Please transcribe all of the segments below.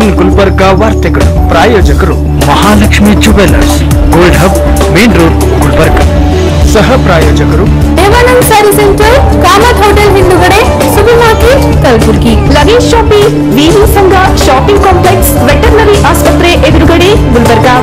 One Gulbarga ವಾರ್ತೆಗಳು ಪ್ರಾಯೋಜಕರು Mahalakshmi jewellers gold hub main road Gulbarga ಸಹ ಪ್ರಾಯೋಜಕರು Devanand saree centre Kamat hotel ಹಿಂದುಗಡೆ supermarket Kalaburagi luggage shopping VV Sangha shopping complex veterinary ಆಸ್ಪತ್ರೆ ಎದುರುಗಡೆ Gulbarga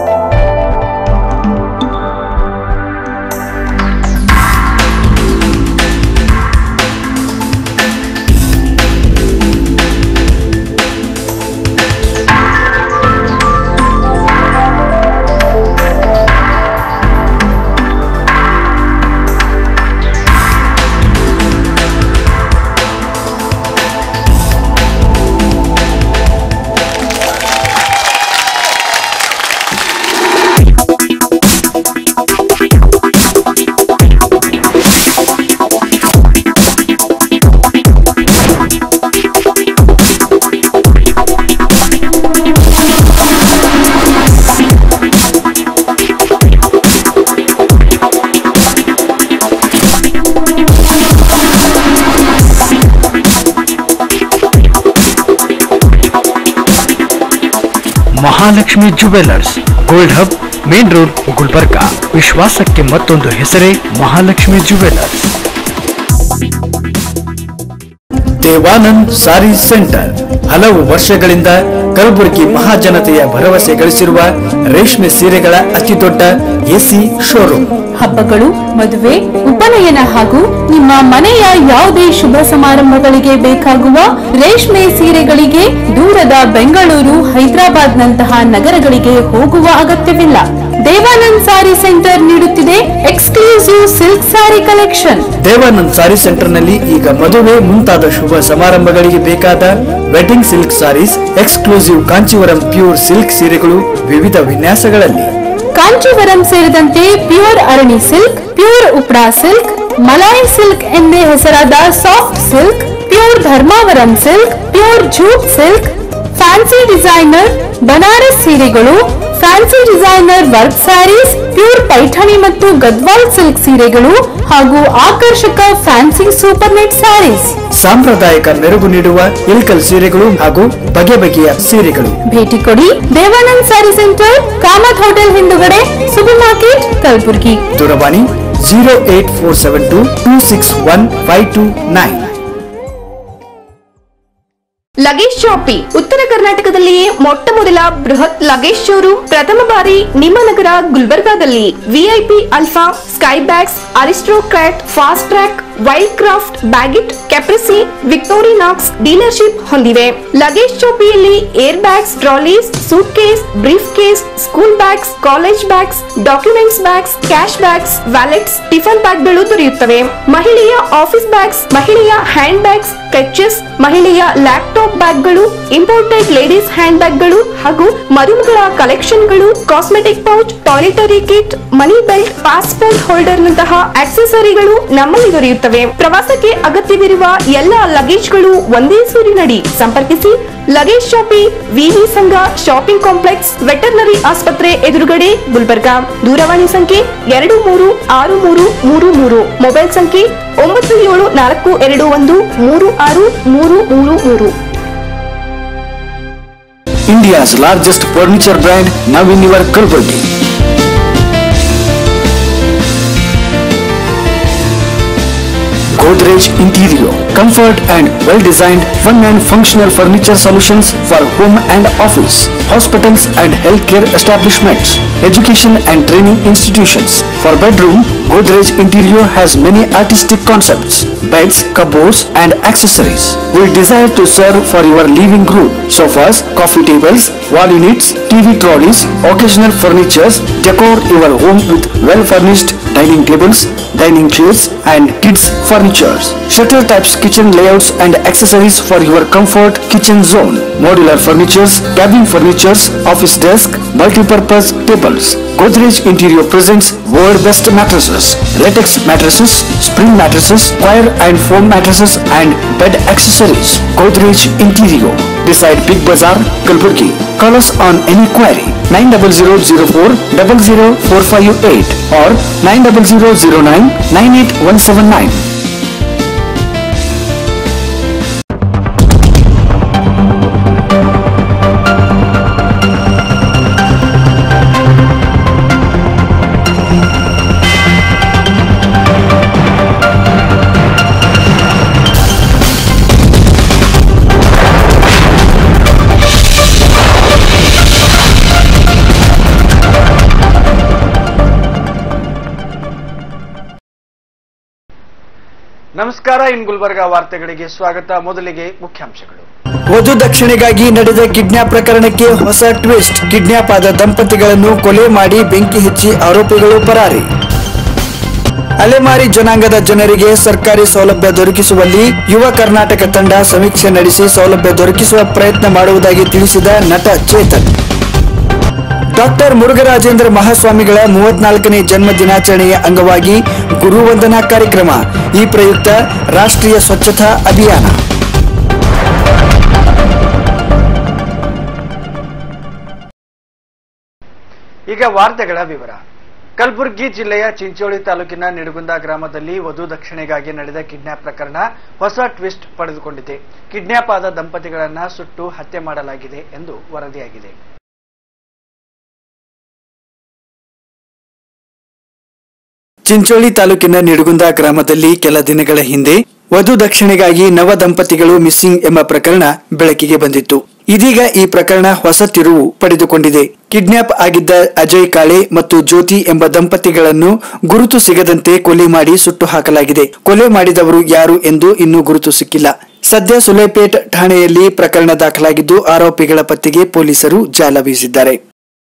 Mahalakshmi jewellers gold hub main road Gulbarga ವಿಶ್ವಾಸಕ್ಕೆ ಮತ್ತೊಂದು ಹೆಸರೇ Mahalakshmi jewellers Devanand saree centre ಹಲವು ವರ್ಷಗಳಿಂದ ಕಲಬುರಗಿ ಮಹಾಜನತೆಯ ಭರವಸೆ ಗಳಿಸಿರುವ ರೇಷ್ಮೆ ಸೀರೆಗಳ ಅತಿದೊಡ್ಡ ಎಸಿ ಶೋರೂಮ್ ಹಬ್ಬಗಳು ಮದುವೆ ಉಪನಯನ ಹಾಗೂ ನಿಮ್ಮ ಮನೆಯ ಯಾವುದೇ ಶುಭ ಸಮಾರಂಭಗಳಿಗೆ ಬೇಕಾಗುವ ರೇಷ್ಮೆ ಸೀರೆಗಳಿಗೆ ದೂರದ ಬೆಂಗಳೂರು ಹೈದರಾಬಾದ್ ನಂತಹ ನಗರಗಳಿಗೆ ಹೋಗುವ ಅಗತ್ಯವಿಲ್ಲ ದೇವಾನಂದ್ ಸಾರಿ ಸೆಂಟರ್ ನೀಡುತ್ತಿದೆ exclusive silk saree collection Devanand saree centre ನಲ್ಲಿ ಈಗ ಮದುವೆ ಮುಂತಾದ ಶುಭ ಸಮಾರಂಭಗಳಿಗೆ ಬೇಕಾದ wedding silk sarees exclusive Kanchivaram pure silk ಸೀರೆಗಳು ವಿವಿಧ ವಿನ್ಯಾಸಗಳಲ್ಲಿ ಕಾಂಚೀವರಂ ಸೇರಿದಂತೆ ಪ್ಯೂರ್ ಅರಣಿ ಸಿಲ್ಕ್ ಪ್ಯೂರ್ ಉಪ್ರಾ ಸಿಲ್ಕ್ ಮಲಾಯಿ ಸಿಲ್ಕ್ ಎಂದೇ ಹೆಸರಾದ soft silk pure Dharmavaram silk pure jute silk fancy designer Banaras ಸೀರೆಗಳು fancy designer work sarees pure Paithani ಮತ್ತು ಗದ್ವಾಲ್ ಸಿಲ್ಕ್ ಸೀರೆಗಳು ಹಾಗೂ ಆಕರ್ಷಕ ಫ್ಯಾನ್ಸಿ ಸೂಪರ್ ನೆಟ್ ಸ್ಯಾರೀಸ್ ಸಾಂಪ್ರದಾಯಿಕ ಮೆರುಗು ನೀಡುವ ಇಲ್ಕಲ್ ಸೀರೆಗಳು ಹಾಗೂ ಬಗೆ ಬಗೆಯ ಸೀರೆಗಳು ಭೇಟಿ ಕೊಡಿ Devanand saree centre Kamat hotel ಹಿಂದುಗಡೆ ಸೂಪರ್ ಮಾರ್ಕೆಟ್ ಕಲಬುರ್ಗಿ ದೂರವಾಣಿ zero eight four seven two two six one five two nine luggage shoppy ಉತ್ತರ ಕರ್ನಾಟಕದಲ್ಲಿಯೇ ಮೊಟ್ಟ ಮೊದಲ ಬೃಹತ್ ಲಗೇಜ್ ಶೋರೂಮ್ ಪ್ರಥಮ ಬಾರಿ ನಿಮ್ಮ ನಗರ ಗುಲ್ಬರ್ಗಾದಲ್ಲಿ VIP Alfa Skybags Aristocrat Fastrack Wildcraft Baggit Caprese Victorinox dealership ಹೊಂದಿವೆ ಲಗೇಜ್ ಶಾಪಿಯಲ್ಲಿ air bags trolleys suitcase briefcase school bags college bags documents bags cash bags wallets tiffin ಬ್ಯಾಗ್ಗಳು ದೊರೆಯುತ್ತವೆ ಮಹಿಳೆಯ office bags ಮಹಿಳೆಯ handbags clutches ಮಹಿಳೆಯ laptop ಬ್ಯಾಗ್ಗಳು imported ladies hand ಬ್ಯಾಗ್ಗಳು ಹಾಗೂ ಮರುಮಗಳ ಕಲೆಕ್ಷನ್ಗಳು cosmetic pouch toiletry kit money belt passport holder ನಂತಹ ಆಕ್ಸೆಸರಿಗಳು ನಮ್ಮಲ್ಲಿ ದೊರೆಯುತ್ತವೆ ಪ್ರವಾಸಕ್ಕೆ ಅಗತ್ಯವಿರುವ ಎಲ್ಲ ಲಗೇಜ್ಗಳು ಒಂದೇ ಸೂರಿನಡಿ ಸಂಪರ್ಕಿಸಿ ಲಗೇಜ್ ಶಾಪಿ ವಿವಿ ಸಂಘ ಶಾಪಿಂಗ್ ಕಾಂಪ್ಲೆಕ್ಸ್ ವೆಟರ್ನರಿ ಆಸ್ಪತ್ರೆ ಎದುರುಗಡೆ ಗುಲ್ಬರ್ಗಾ ದೂರವಾಣಿ ಸಂಖ್ಯೆ ಎರಡು ಮೂರು ಆರು ಮೂರು ಮೂರು ಮೂರು ಮೊಬೈಲ್ ಸಂಖ್ಯೆ ಒಂಬತ್ತು ಏಳು ನಾಲ್ಕು ಎರಡು ಒಂದು ಮೂರು ಆರು ಮೂರು ಮೂರು ಮೂರು India's largest furniture brand now in your Kalaburagi Godrej Interior. Comfort and well-designed, fun and functional furniture solutions for home and office, hospitals and healthcare establishments, education and training institutions. For bedroom, Godrej Interior has many artistic concepts, beds, cupboards and accessories. We desire to serve for your living room, sofas, coffee tables, wall units, TV trolleys, occasional furnitures, decor your home with well-furnished dining tables, dining chairs and kids furnitures. Shutter types kitchen layouts and accessories for your comfort kitchen zone. Modular furnitures, cabin furnitures, office desk, multi-purpose tables. Godrej Interior presents world best mattresses, latex mattresses, spring mattresses, wire and foam mattresses and bed accessories. Godrej Interior beside Big Bazaar, Kalburgi. Call us on any query 90004 00458 or 90009 98179. ನಮಸ್ಕಾರ ಇನ್ ಗುಲ್ಬರ್ಗ ವಾರ್ತೆಗಳಿಗೆ ಸ್ವಾಗತ ಮೊದಲಿಗೆ ಮುಖ್ಯಾಂಶಗಳು ವಧು ದಕ್ಷಿಣೆಗಾಗಿ ನಡೆದ kidnap ಪ್ರಕರಣಕ್ಕೆ ಹೊಸ twist kidnap ಆದ ದಂಪತಿಗಳನ್ನು ಕೊಲೆ ಮಾಡಿ ಬೆಂಕಿ ಹಚ್ಚಿ ಆರೋಪಿಗಳು ಪರಾರಿ ಅಲೆಮಾರಿ ಜನಾಂಗದ ಜನರಿಗೆ ಸರ್ಕಾರಿ ಸೌಲಭ್ಯ ದೊರಕಿಸುವಲ್ಲಿ ಯುವ ಕರ್ನಾಟಕ ತಂಡ ಸಮೀಕ್ಷೆ ನಡೆಸಿ ಸೌಲಭ್ಯ ದೊರಕಿಸುವ ಪ್ರಯತ್ನ ಮಾಡುವುದಾಗಿ ತಿಳಿಸಿದ ನಟ ಚೇತನ್ ಡಾಕ್ಟರ್ ಮುರುಘರಾಜೇಂದ್ರ ಮಹಾಸ್ವಾಮಿಗಳ ಮೂವತ್ನಾಲ್ಕನೇ ಜನ್ಮ ದಿನಾಚರಣೆಯ ಅಂಗವಾಗಿ ಗುರುವಂದನಾ ಕಾರ್ಯಕ್ರಮ ಈ ಪ್ರಯುಕ್ತ ರಾಷ್ಟ್ರೀಯ ಸ್ವಚ್ಛತಾ ಅಭಿಯಾನ ಈಗ ವಾರ್ತೆಗಳ ವಿವರ ಕಲಬುರಗಿ ಜಿಲ್ಲೆಯ ಚಿಂಚೋಳಿ ತಾಲೂಕಿನ ನಿಡಗುಂದ ಗ್ರಾಮದಲ್ಲಿ ವಧು ದಕ್ಷಿಣೆಗಾಗಿ ನಡೆದ ಕಿಡ್ನಾಪ್ ಪ್ರಕರಣ ಹೊಸ ಟ್ವಿಸ್ಟ್ ಪಡೆದುಕೊಂಡಿದೆ ಕಿಡ್ನಾಪ್ ಆದ ದಂಪತಿಗಳನ್ನ ಸುಟ್ಟು ಹತ್ಯೆ ಮಾಡಲಾಗಿದೆ ಎಂದು ವರದಿಯಾಗಿದೆ ಚಿಂಚೋಳಿ ತಾಲೂಕಿನ ನಿಡಗುಂದ ಗ್ರಾಮದಲ್ಲಿ ಕೆಲ ದಿನಗಳ ಹಿಂದೆ ವಧು ದಕ್ಷಿಣೆಗಾಗಿ ನವ ದಂಪತಿಗಳು ಮಿಸ್ಸಿಂಗ್ ಎಂಬ ಪ್ರಕರಣ ಬೆಳಕಿಗೆ ಬಂದಿತ್ತು ಇದೀಗ ಈ ಪ್ರಕರಣ ಹೊಸ ತಿರುವು ಪಡೆದುಕೊಂಡಿದೆ ಕಿಡ್ನಾಪ್ ಆಗಿದ್ದ ಅಜಯ್ ಕಾಳೆ ಮತ್ತು ಜ್ಯೋತಿ ಎಂಬ ದಂಪತಿಗಳನ್ನು ಗುರುತು ಸಿಗದಂತೆ ಕೊಲೆ ಮಾಡಿ ಸುಟ್ಟು ಹಾಕಲಾಗಿದೆ ಕೊಲೆ ಮಾಡಿದವರು ಯಾರು ಎಂದು ಇನ್ನೂ ಗುರುತು ಸಿಕ್ಕಿಲ್ಲ ಸದ್ಯ ಸುಲೇಪೇಟ್ ಠಾಣೆಯಲ್ಲಿ ಪ್ರಕರಣ ದಾಖಲಾಗಿದ್ದು ಆರೋಪಿಗಳ ಪತ್ತೆಗೆ ಪೊಲೀಸರು ಜಾಲ ಬೀಸಿದ್ದಾರೆ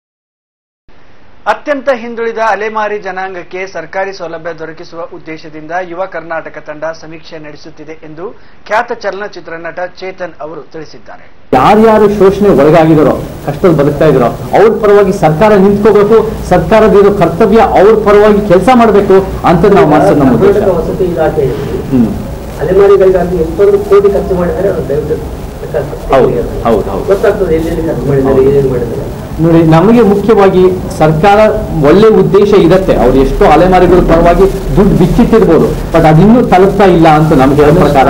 ಅತ್ಯಂತ ಹಿಂದುಳಿದ ಅಲೆಮಾರಿ ಜನಾಂಗಕ್ಕೆ ಸರ್ಕಾರಿ ಸೌಲಭ್ಯ ದೊರಕಿಸುವ ಉದ್ದೇಶದಿಂದ ಯುವ ಕರ್ನಾಟಕ ತಂಡ ಸಮೀಕ್ಷೆ ನಡೆಸುತ್ತಿದೆ ಎಂದು ಖ್ಯಾತ ಚಲನಚಿತ್ರ ನಟ ಚೇತನ್ ಅವರು ತಿಳಿಸಿದ್ದಾರೆ ಯಾರ್ಯಾರು ಶೋಷಣೆ ಒಳಗಾಗಿದಾರೋ ಕಷ್ಟದಲ್ಲಿ ಬದುಕ್ತಾ ಇದಾರೋ ಅವ್ರ ಪರವಾಗಿ ಸರ್ಕಾರ ನಿಂತ್ಕೋಬೇಕು ಸರ್ಕಾರದ ಇದು ಕರ್ತವ್ಯ ಅವ್ರ ಪರವಾಗಿ ಕೆಲಸ ಮಾಡಬೇಕು ಅಂತ ನಾವು ಮಾಡ್ಸೋದು ನಮ್ಮ ಉದ್ದೇಶ ಕರ್ನಾಟಕ ವಸತಿ ಇಲಾಖೆಯಲ್ಲಿ ಹ್ಮ್ ಅಲೆಮಾರಿಗಳಿಗಾಗಿ ಎಷ್ಟೊಂದು ಕೋಟಿ ಖರ್ಚು ಮಾಡಿದ್ದಾರೆ ಅದು ದಯವಿಟ್ಟು ಸರ್ಕಾರ ಹೌದು ತೆಗೆಯಬೇಕು. ಹೌದು ಹೌದು ಗೊತ್ತಾಗ್ತದೆ ಎಲ್ಲೆಲ್ಲಿ ಖರ್ಚು ಮಾಡಿದ್ದಾರೆ ಏನೇನು ಮಾಡಿದ್ದಾರೆ ನೋಡಿ ನಮಗೆ ಮುಖ್ಯವಾಗಿ ಸರ್ಕಾರ ಒಳ್ಳೆ ಉದ್ದೇಶ ಇರತ್ತೆ ಅವ್ರು ಎಷ್ಟೋ ಅಲೆಮಾರಿಗಳ ಪರವಾಗಿ ದುಡ್ಡು ಬಿಚ್ಚಿಟ್ಟಿರ್ಬೋದು ಬಟ್ ಅದಿನ್ನೂ ತಲುಪ್ತಾ ಇಲ್ಲ ಅಂತ ನಮ್ಗೆ ಹೇಳೋ ಪ್ರಕಾರ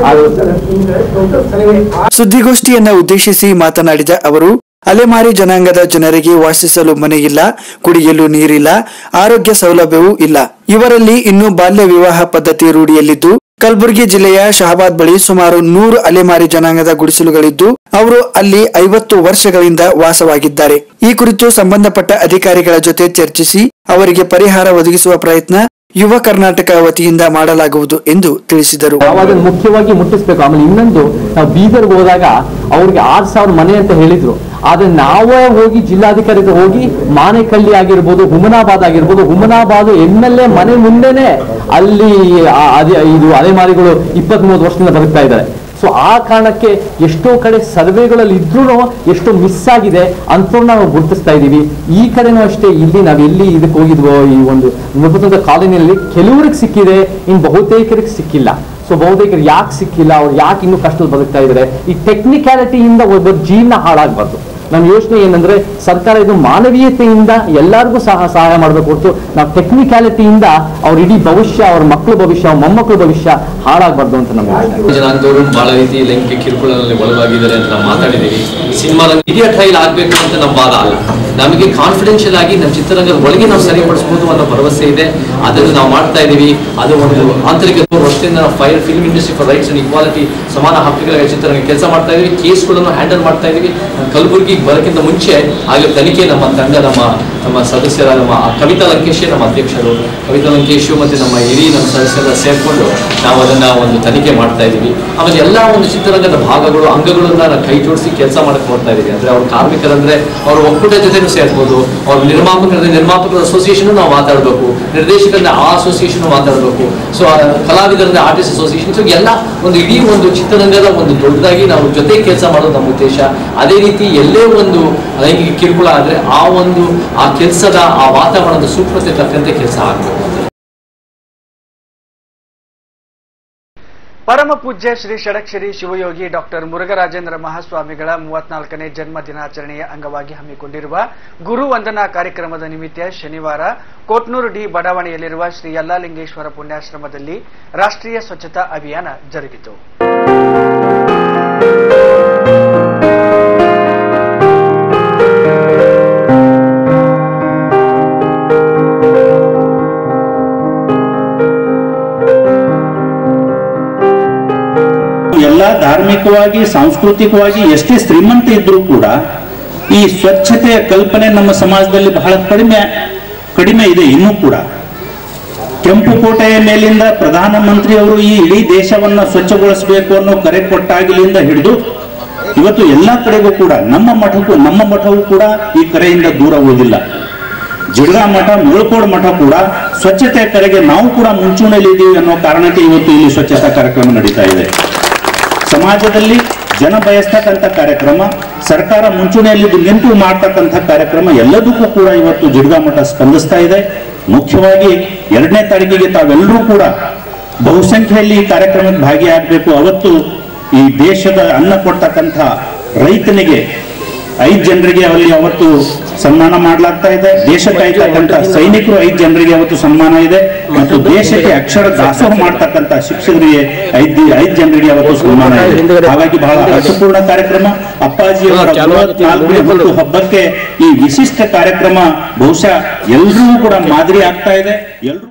ಅದು- ಸುದ್ದಿಗೋಷ್ಠಿಯನ್ನ ಉದ್ದೇಶಿಸಿ ಮಾತನಾಡಿದ ಅವರು ಅಲೆಮಾರಿ ಜನಾಂಗದ ಜನರಿಗೆ ವಾಸಿಸಲು ಮನೆಯಿಲ್ಲ ಕುಡಿಯಲು ನೀರಿಲ್ಲ ಆರೋಗ್ಯ ಸೌಲಭ್ಯವೂ ಇಲ್ಲ ಇವರಲ್ಲಿ ಇನ್ನೂ ಬಾಲ್ಯ ವಿವಾಹ ಪದ್ಧತಿ ರೂಢಿಯಲ್ಲಿದ್ದು ಕಲಬುರಗಿ ಜಿಲ್ಲೆಯ ಶಹಬಾದ್ ಬಳಿ ಸುಮಾರು ನೂರು ಅಲೆಮಾರಿ ಜನಾಂಗದ ಗುಡಿಸಲುಗಳಿದ್ದು ಅವರು ಅಲ್ಲಿ ಐವತ್ತು ವರ್ಷಗಳಿಂದ ವಾಸವಾಗಿದ್ದಾರೆ ಈ ಕುರಿತು ಸಂಬಂಧಪಟ್ಟ ಅಧಿಕಾರಿಗಳ ಜೊತೆ ಚರ್ಚಿಸಿ ಅವರಿಗೆ ಪರಿಹಾರ ಒದಗಿಸುವ ಪ್ರಯತ್ನ ಯುವ ಕರ್ನಾಟಕ ವತಿಯಿಂದ ಮಾಡಲಾಗುವುದು ಎಂದು ತಿಳಿಸಿದರು ನಾವು ಅದನ್ನ ಮುಖ್ಯವಾಗಿ ಮುಟ್ಟಿಸ್ಬೇಕು ಆಮೇಲೆ ಇನ್ನೊಂದು ನಾವು ಬೀದರ್ಗೆ ಹೋದಾಗ ಅವ್ರಿಗೆ ಆರ್ ಸಾವಿರ ಮನೆ ಅಂತ ಹೇಳಿದ್ರು ಆದ್ರೆ ನಾವೇ ಹೋಗಿ ಜಿಲ್ಲಾಧಿಕಾರಿ ಹತ್ರ ಹೋಗಿ ಮಾನೆಕಳ್ಳಿ ಆಗಿರ್ಬೋದು ಹುಮನಾಬಾದ್ ಆಗಿರ್ಬೋದು ಹುಮನಾಬಾದ್ ಎಮ್ ಎಲ್ ಎ ಮನೆ ಮುಂದೆನೆ ಅಲ್ಲಿ ಆ- ಅದೇ ಇದು ಅಲೆಮಾರಿಗಳು ಇಪ್ಪತ್ತ್ ಮೂವತ್ತು ವರ್ಷದಿಂದ ಬದುಕ್ತಾ ಇದ್ದಾರೆ ಸೊ ಆ ಕಾರಣಕ್ಕೆ ಎಷ್ಟೋ ಕಡೆ ಸರ್ವೆಗಳಲ್ಲಿ ಇದ್ರೂ ಎಷ್ಟೋ ಮಿಸ್ ಆಗಿದೆ ಅಂಥವ್ರನ್ನ ನಾವು ಗುರುತಿಸ್ತಾ ಇದ್ದೀವಿ ಈ ಕಡೆನೂ ಅಷ್ಟೇ ಇಲ್ಲಿ ನಾವು ಎಲ್ಲಿ ಇದಕ್ಕೆ ಹೋಗಿದ್ವೋ ಈ ಒಂದು ನೃಪತಂತ್ರ ಕಾಲೋನಿಯಲ್ಲಿ ಕೆಲವರಿಗೆ ಸಿಕ್ಕಿದೆ ಇನ್ನು ಬಹುತೇಕರಿಗೆ ಸಿಕ್ಕಿಲ್ಲ ಸೊ ಬಹುತೇಕರು ಯಾಕೆ ಸಿಕ್ಕಿಲ್ಲ ಅವ್ರು ಯಾಕೆ ಇನ್ನೂ ಕಷ್ಟದಲ್ಲಿ ಬದುಕ್ತಾ ಇದ್ದಾರೆ ಈ ಟೆಕ್ನಿಕ್ಯಾಲಿಟಿಯಿಂದ ಒಬ್ಬ ಜೀವನ ಹಾಳಾಗಬಾರ್ದು ನಮ್ಮ ಯೋಚನೆ ಏನಂದ್ರೆ ಸರ್ಕಾರ ಇದು ಮಾನವೀಯತೆಯಿಂದ ಎಲ್ಲರಿಗೂ ಸಹ ಸಹಾಯ ಮಾಡಬೇಕು ಹೊರತು ನಾವು ಟೆಕ್ನಿಕ್ಯಾಲಿಟಿಯಿಂದ ಅವ್ರ ಇಡೀ ಭವಿಷ್ಯ ಅವ್ರ ಮಕ್ಕಳ ಭವಿಷ್ಯ ಅವ್ರ ಮೊಮ್ಮಕ್ಕಳ ಭವಿಷ್ಯ ಹಾಳಾಗಬಾರ್ದು ಅಂತ ನಮ್ಮ ಯೋಚನೆ ಜನಾಂಗದವರು ಬಹಳ ರೀತಿ ಲೈಂಗಿಕ ಕಿರುಕುಳದಲ್ಲಿ ಒಳಗಾಗಿದ್ದಾರೆ ಅಂತ ನಾವು ಮಾತಾಡಿದ್ದೀವಿ ಸಿನಿಮಾದಲ್ಲಿ ಮೀಡಿಯಾ ಟ್ರೈಲ್ ಆಗಬೇಕು ಅಂತ ನಮ್ಮ ವಾದ ಅಲ್ಲ ನಮಗೆ ಕಾನ್ಫಿಡೆನ್ಷಿಯಲ್ ಆಗಿ ನಮ್ಮ ಚಿತ್ರರಂಗದ ಒಳಗೆ ನಾವು ಸರಿಪಡಿಸ್ಬೋದು ಅನ್ನೋ ಭರವಸೆ ಇದೆ ಅದನ್ನು ನಾವು ಮಾಡ್ತಾ ಇದ್ದೀವಿ ಅದು ಒಂದು ಆಂತರಿಕ ಮೂರು ವರ್ಷದಿಂದ ನಾವು fire film industry for rights and equality ಸಮಾನ ಹಕ್ಕುಗಳ ಚಿತ್ರರಂಗ ಕೆಲಸ ಮಾಡ್ತಾ ಇದ್ದೀವಿ ಕೇಸ್ಗಳನ್ನು ಹ್ಯಾಂಡಲ್ ಮಾಡ್ತಾ ಇದ್ದೀವಿ ಕಲಬುರಗಿ ಬರೋಕ್ಕಿಂತ ಮುಂಚೆ ಆಗ ತನಿಖೆ ನಮ್ಮ ತಂಡ ನಮ್ಮ ನಮ್ಮ ಸದಸ್ಯರ ನಮ್ಮ ಕವಿತಾ ಲಂಕೇಶ್ ನಮ್ಮ ಅಧ್ಯಕ್ಷರು ಕವಿತಾ ಲಂಕೇಶು ಮತ್ತು ನಮ್ಮ ಹಿರಿ ನಮ್ಮ ಸದಸ್ಯರ ಸೇರಿಕೊಂಡು ನಾವು ಅದನ್ನ ಒಂದು ತನಿಖೆ ಮಾಡ್ತಾ ಇದ್ದೀವಿ ಆಮೇಲೆ ಎಲ್ಲ ಒಂದು ಚಿತ್ರರಂಗದ ಭಾಗಗಳು ಅಂಗಗಳನ್ನ ನಾವು ಕೈ ಜೋಡಿಸಿ ಕೆಲಸ ಮಾಡಕ್ಕೆ ಹೋಗ್ತಾ ಇದ್ದೀವಿ ಅಂದ್ರೆ ಅವ್ರ ಕಾರ್ಮಿಕರಂದ್ರೆ ಅವ್ರ ಒಕ್ಕೂಟ ಜೊತೆನೂ ಸೇರ್ಬೋದು ಅವ್ರ ನಿರ್ಮಾಪಕರ ನಿರ್ಮಾಪಕರ ಅಸೋಸಿಯೇಷನ್ ನಾವು ಮಾತಾಡಬೇಕು ನಿರ್ದೇಶಕರಿಂದ ಆ ಅಸೋಸಿಯೇಷನ್ ಮಾತಾಡಬೇಕು ಸೊ ಕಲಾವಿದರಿಂದ ಆರ್ಟಿಸ್ಟ್ ಅಸೋಸಿಯೇಷನ್ ಸೊ ಎಲ್ಲ ಒಂದು ಇಡೀ ಒಂದು ಚಿತ್ರರಂಗದ ಒಂದು ದೊಡ್ಡದಾಗಿ ನಾವು ಜೊತೆ ಕೆಲಸ ಮಾಡೋದು ನಮ್ಮ ಉದ್ದೇಶ ಅದೇ ರೀತಿ ಎಲ್ಲೇ ಒಂದು ಲೈಂಗಿಕ ಕಿರುಕುಳ ಆದ್ರೆ ಆ ಒಂದು ಆ ಕೆಲಸದ ಆ ವಾತಾವರಣದ ಸೂಕ್ಷ್ಮತೆ ತಕ್ಕಂತೆ ಕೆಲಸ ಆಗಬೇಕು ಪರಮ ಪೂಜ್ಯ ಶ್ರೀ ಷಡಕ್ಷರಿ ಶಿವಯೋಗಿ ಡಾಕ್ಟರ್ ಮುರುಘರಾಜೇಂದ್ರ ಮಹಾಸ್ವಾಮಿಗಳ ಮೂವತ್ನಾಲ್ಕನೇ ಜನ್ಮ ದಿನಾಚರಣೆಯ ಅಂಗವಾಗಿ ಹಮ್ಮಿಕೊಂಡಿರುವ ಗುರು ವಂದನಾ ಕಾರ್ಯಕ್ರಮದ ನಿಮಿತ್ತ ಶನಿವಾರ ಕೋಟ್ನೂರು ಡಿ ಬಡಾವಣೆಯಲ್ಲಿರುವ ಶ್ರೀ ಯಲ್ಲಾಲಿಂಗೇಶ್ವರ ಪುಣ್ಯಾಶ್ರಮದಲ್ಲಿ ರಾಷ್ಟ್ರೀಯ ಸ್ವಚ್ಛತಾ ಅಭಿಯಾನ ಜರುಗಿತು ಎಲ್ಲ ಧಾರ್ಮಿಕವಾಗಿ ಸಾಂಸ್ಕೃತಿಕವಾಗಿ ಎಷ್ಟೇ ಶ್ರೀಮಂತ ಇದ್ರೂ ಕೂಡ ಈ ಸ್ವಚ್ಛತೆಯ ಕಲ್ಪನೆ ನಮ್ಮ ಸಮಾಜದಲ್ಲಿ ಬಹಳ ಕಡಿಮೆ ಕಡಿಮೆ ಇದೆ ಇನ್ನೂ ಕೂಡ ಕೆಂಪು ಕೋಟೆಯ ಮೇಲಿಂದ ಪ್ರಧಾನಮಂತ್ರಿಯವರು ಈ ಇಡೀ ದೇಶವನ್ನ ಸ್ವಚ್ಛಗೊಳಿಸಬೇಕು ಅನ್ನೋ ಕರೆ ಕೊಟ್ಟಾಗಲಿಂದ ಹಿಡಿದು ಇವತ್ತು ಎಲ್ಲಾ ಕಡೆಗೂ ಕೂಡ ನಮ್ಮ ಮಠಕ್ಕೂ ನಮ್ಮ ಮಠವೂ ಕೂಡ ಈ ಕರೆಯಿಂದ ದೂರ ಉಳಿದಿಲ್ಲ ಜಿಡ್ಗಾ ಮಠ ಮುಳ್ಕೋಡ್ ಮಠ ಕೂಡ ಸ್ವಚ್ಛತೆ ಕರೆಗೆ ನಾವು ಕೂಡ ಮುಂಚೂಣಿಯಲ್ಲಿದ್ದೀವಿ ಅನ್ನೋ ಕಾರಣಕ್ಕೆ ಇವತ್ತು ಇಲ್ಲಿ ಸ್ವಚ್ಛತಾ ಕಾರ್ಯಕ್ರಮ ನಡೀತಾ ಇದೆ ಸಮಾಜದಲ್ಲಿ ಜನ ಬಯಸ್ತಕ್ಕಂಥ ಕಾರ್ಯಕ್ರಮ ಸರ್ಕಾರ ಮುಂಚೂಣಿಯಲ್ಲಿ ನಿಂತು ಮಾಡ್ತಕ್ಕಂಥ ಕಾರ್ಯಕ್ರಮ ಎಲ್ಲದಕ್ಕೂ ಕೂಡ ಇವತ್ತು ಜಿಡ್ಗಾ ಮಠ ಸ್ಪಂದಿಸ್ತಾ ಇದೆ ಮುಖ್ಯವಾಗಿ ಎರಡನೇ ತಾರೀಕಿಗೆ ತಾವೆಲ್ಲರೂ ಕೂಡ ಬಹುಸಂಖ್ಯೆಯಲ್ಲಿ ಈ ಕಾರ್ಯಕ್ರಮಕ್ಕೆ ಭಾಗಿಯಾಗಬೇಕು ಅವತ್ತು ಈ ದೇಶದ ಅನ್ನ ಕೊಡ್ತಕ್ಕಂಥ ರೈತನಿಗೆ ಐದು ಜನರಿಗೆ ಅಲ್ಲಿ ಅವತ್ತು ಸನ್ಮಾನ ಮಾಡಲಾಗ್ತಾ ಇದೆ ದೇಶ ಕಾಯ್ತಕ್ಕಂಥ ಸೈನಿಕರು ಐದು ಜನರಿಗೆ ಅವತ್ತು ಸನ್ಮಾನ ಇದೆ ಮತ್ತು ದೇಶಕ್ಕೆ ಅಕ್ಷರ ದಾಸೋಹ ಮಾಡ್ತಕ್ಕಂಥ ಶಿಕ್ಷಕರಿಗೆ ಐದು ಐದು ಜನರಿಗೆ ಅವತ್ತು ಸನ್ಮಾನ ಇದೆ ಹಾಗಾಗಿ ಬಹಳ ಅರ್ಥಪೂರ್ಣ ಕಾರ್ಯಕ್ರಮ ಅಪ್ಪಾಜಿಯವರ ಮೂವತ್ನಾಲ್ಕನೇ ಹುಟ್ಟು ಹಬ್ಬಕ್ಕೆ ಈ ವಿಶಿಷ್ಟ ಕಾರ್ಯಕ್ರಮ ಬಹುಶಃ ಎಲ್ರಿಗೂ ಕೂಡ ಮಾದರಿ ಆಗ್ತಾ ಇದೆ ಎಲ್ರೂ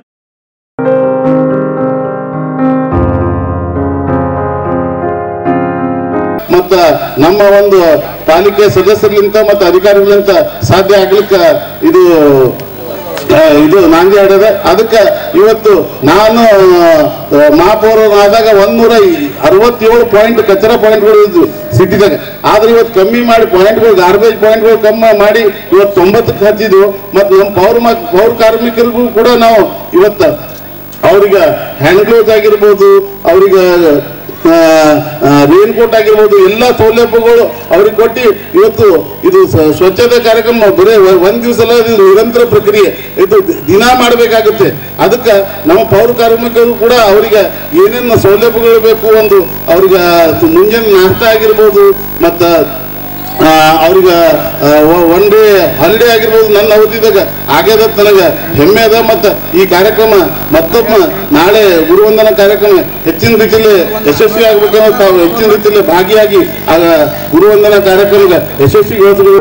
ಮತ್ತ ನಮ್ಮ ಒಂದು ಪಾಲಿಕೆ ಸದಸ್ಯರಿಗಿಂತ ಮತ್ತು ಅಧಿಕಾರಿಗಳಿಂತ ಸಾಧ್ಯ ಆಗ್ಲಿಕ್ಕೆ ಇದು ಆ, ಇದು ನಾಂದಿ ಆಡದ ಅದಕ್ಕೆ ಇವತ್ತು ನಾನು ಆ, ಮಹಾಪೌರನಾದಾಗ ಒಂದೂರ ಅರವತ್ತೇಳು ಪಾಯಿಂಟ್ ಕಚರ ಪಾಯಿಂಟ್ಗಳು ಇದ್ವು ಸಿಟಿದಾಗ ಆದ್ರೆ ಇವತ್ತು ಕಮ್ಮಿ ಮಾಡಿ ಪಾಯಿಂಟ್ಗಳು ಗಾರ್ಬೇಜ್ ಪಾಯಿಂಟ್ಗಳು ಕಮ್ಮಿ ಮಾಡಿ ಇವತ್ತು ತೊಂಬತ್ತಕ್ಕೆ ಹತ್ತಿದ್ವು ಮತ್ತು ನಮ್ಮ ಪೌರ ಮ- ಪೌರ ಕಾರ್ಮಿಕರಿಗೂ ಕೂಡ ನಾವು ಇವತ್ತು ಅವ್ರಿಗೆ ಹ್ಯಾಂಡ್ ಗ್ಲೌಸ್ ಆಗಿರ್ಬೋದು ಅವ್ರಿಗೆ ರೇನ್ ಕೋಟ್ ಆಗಿರ್ಬೋದು ಎಲ್ಲ ಸೌಲಭ್ಯಗಳು ಅವ್ರಿಗೆ ಕೊಟ್ಟು ಇವತ್ತು ಇದು ಸ- ಸ್ವಚ್ಛತೆ ಕಾರ್ಯಕ್ರಮ ಬರೀ ಒ- ಒಂದ್ ದಿವಸ ಅಲ್ಲ ಇದು ನಿರಂತರ ಪ್ರಕ್ರಿಯೆ ಇದು ದಿ- ದಿನ ಮಾಡಬೇಕಾಗುತ್ತೆ ಅದಕ್ಕೆ ನಮ್ಮ ಪೌರ ಕಾರ್ಮಿಕರು ಕೂಡ ಅವರಿಗೆ ಏನೇನು ಸೌಲಭ್ಯಗಳು ಬೇಕು ಒಂದು ಅವ್ರಿಗೆ ಮುಂಜಾನೆ ನಾಷ್ಟ ಆಗಿರ್ಬೋದು ಮತ್ತು ಆ, ಅವ್ರಿಗೆ ಒನ್ ಡೇ ಹಾಲಿಡೇ ಆಗಿರ್ಬೋದು ನನ್ನ ಅವಧಿದಾಗ ಆಗ್ಯದ ನನಗೆ ಹೆಮ್ಮೆ ಅದ ಮತ್ತು ಈ ಕಾರ್ಯಕ್ರಮ ಮತ್ತೊಬ್ಬ ನಾಳೆ ಗುರುವಂದನ ಕಾರ್ಯಕ್ರಮ ಹೆಚ್ಚಿನ ರೀತಿಯಲ್ಲಿ ಯಶಸ್ವಿ ಆಗ್ಬೇಕನ್ನೋ ತಾವು ಹೆಚ್ಚಿನ ರೀತಿಯಲ್ಲಿ ಭಾಗಿಯಾಗಿ ಆ ಗುರುವಂದನ ಕಾರ್ಯಕ್ರಮಕ್ಕೆ ಯಶಸ್ವಿಗೊಳಿಸಬೇಕು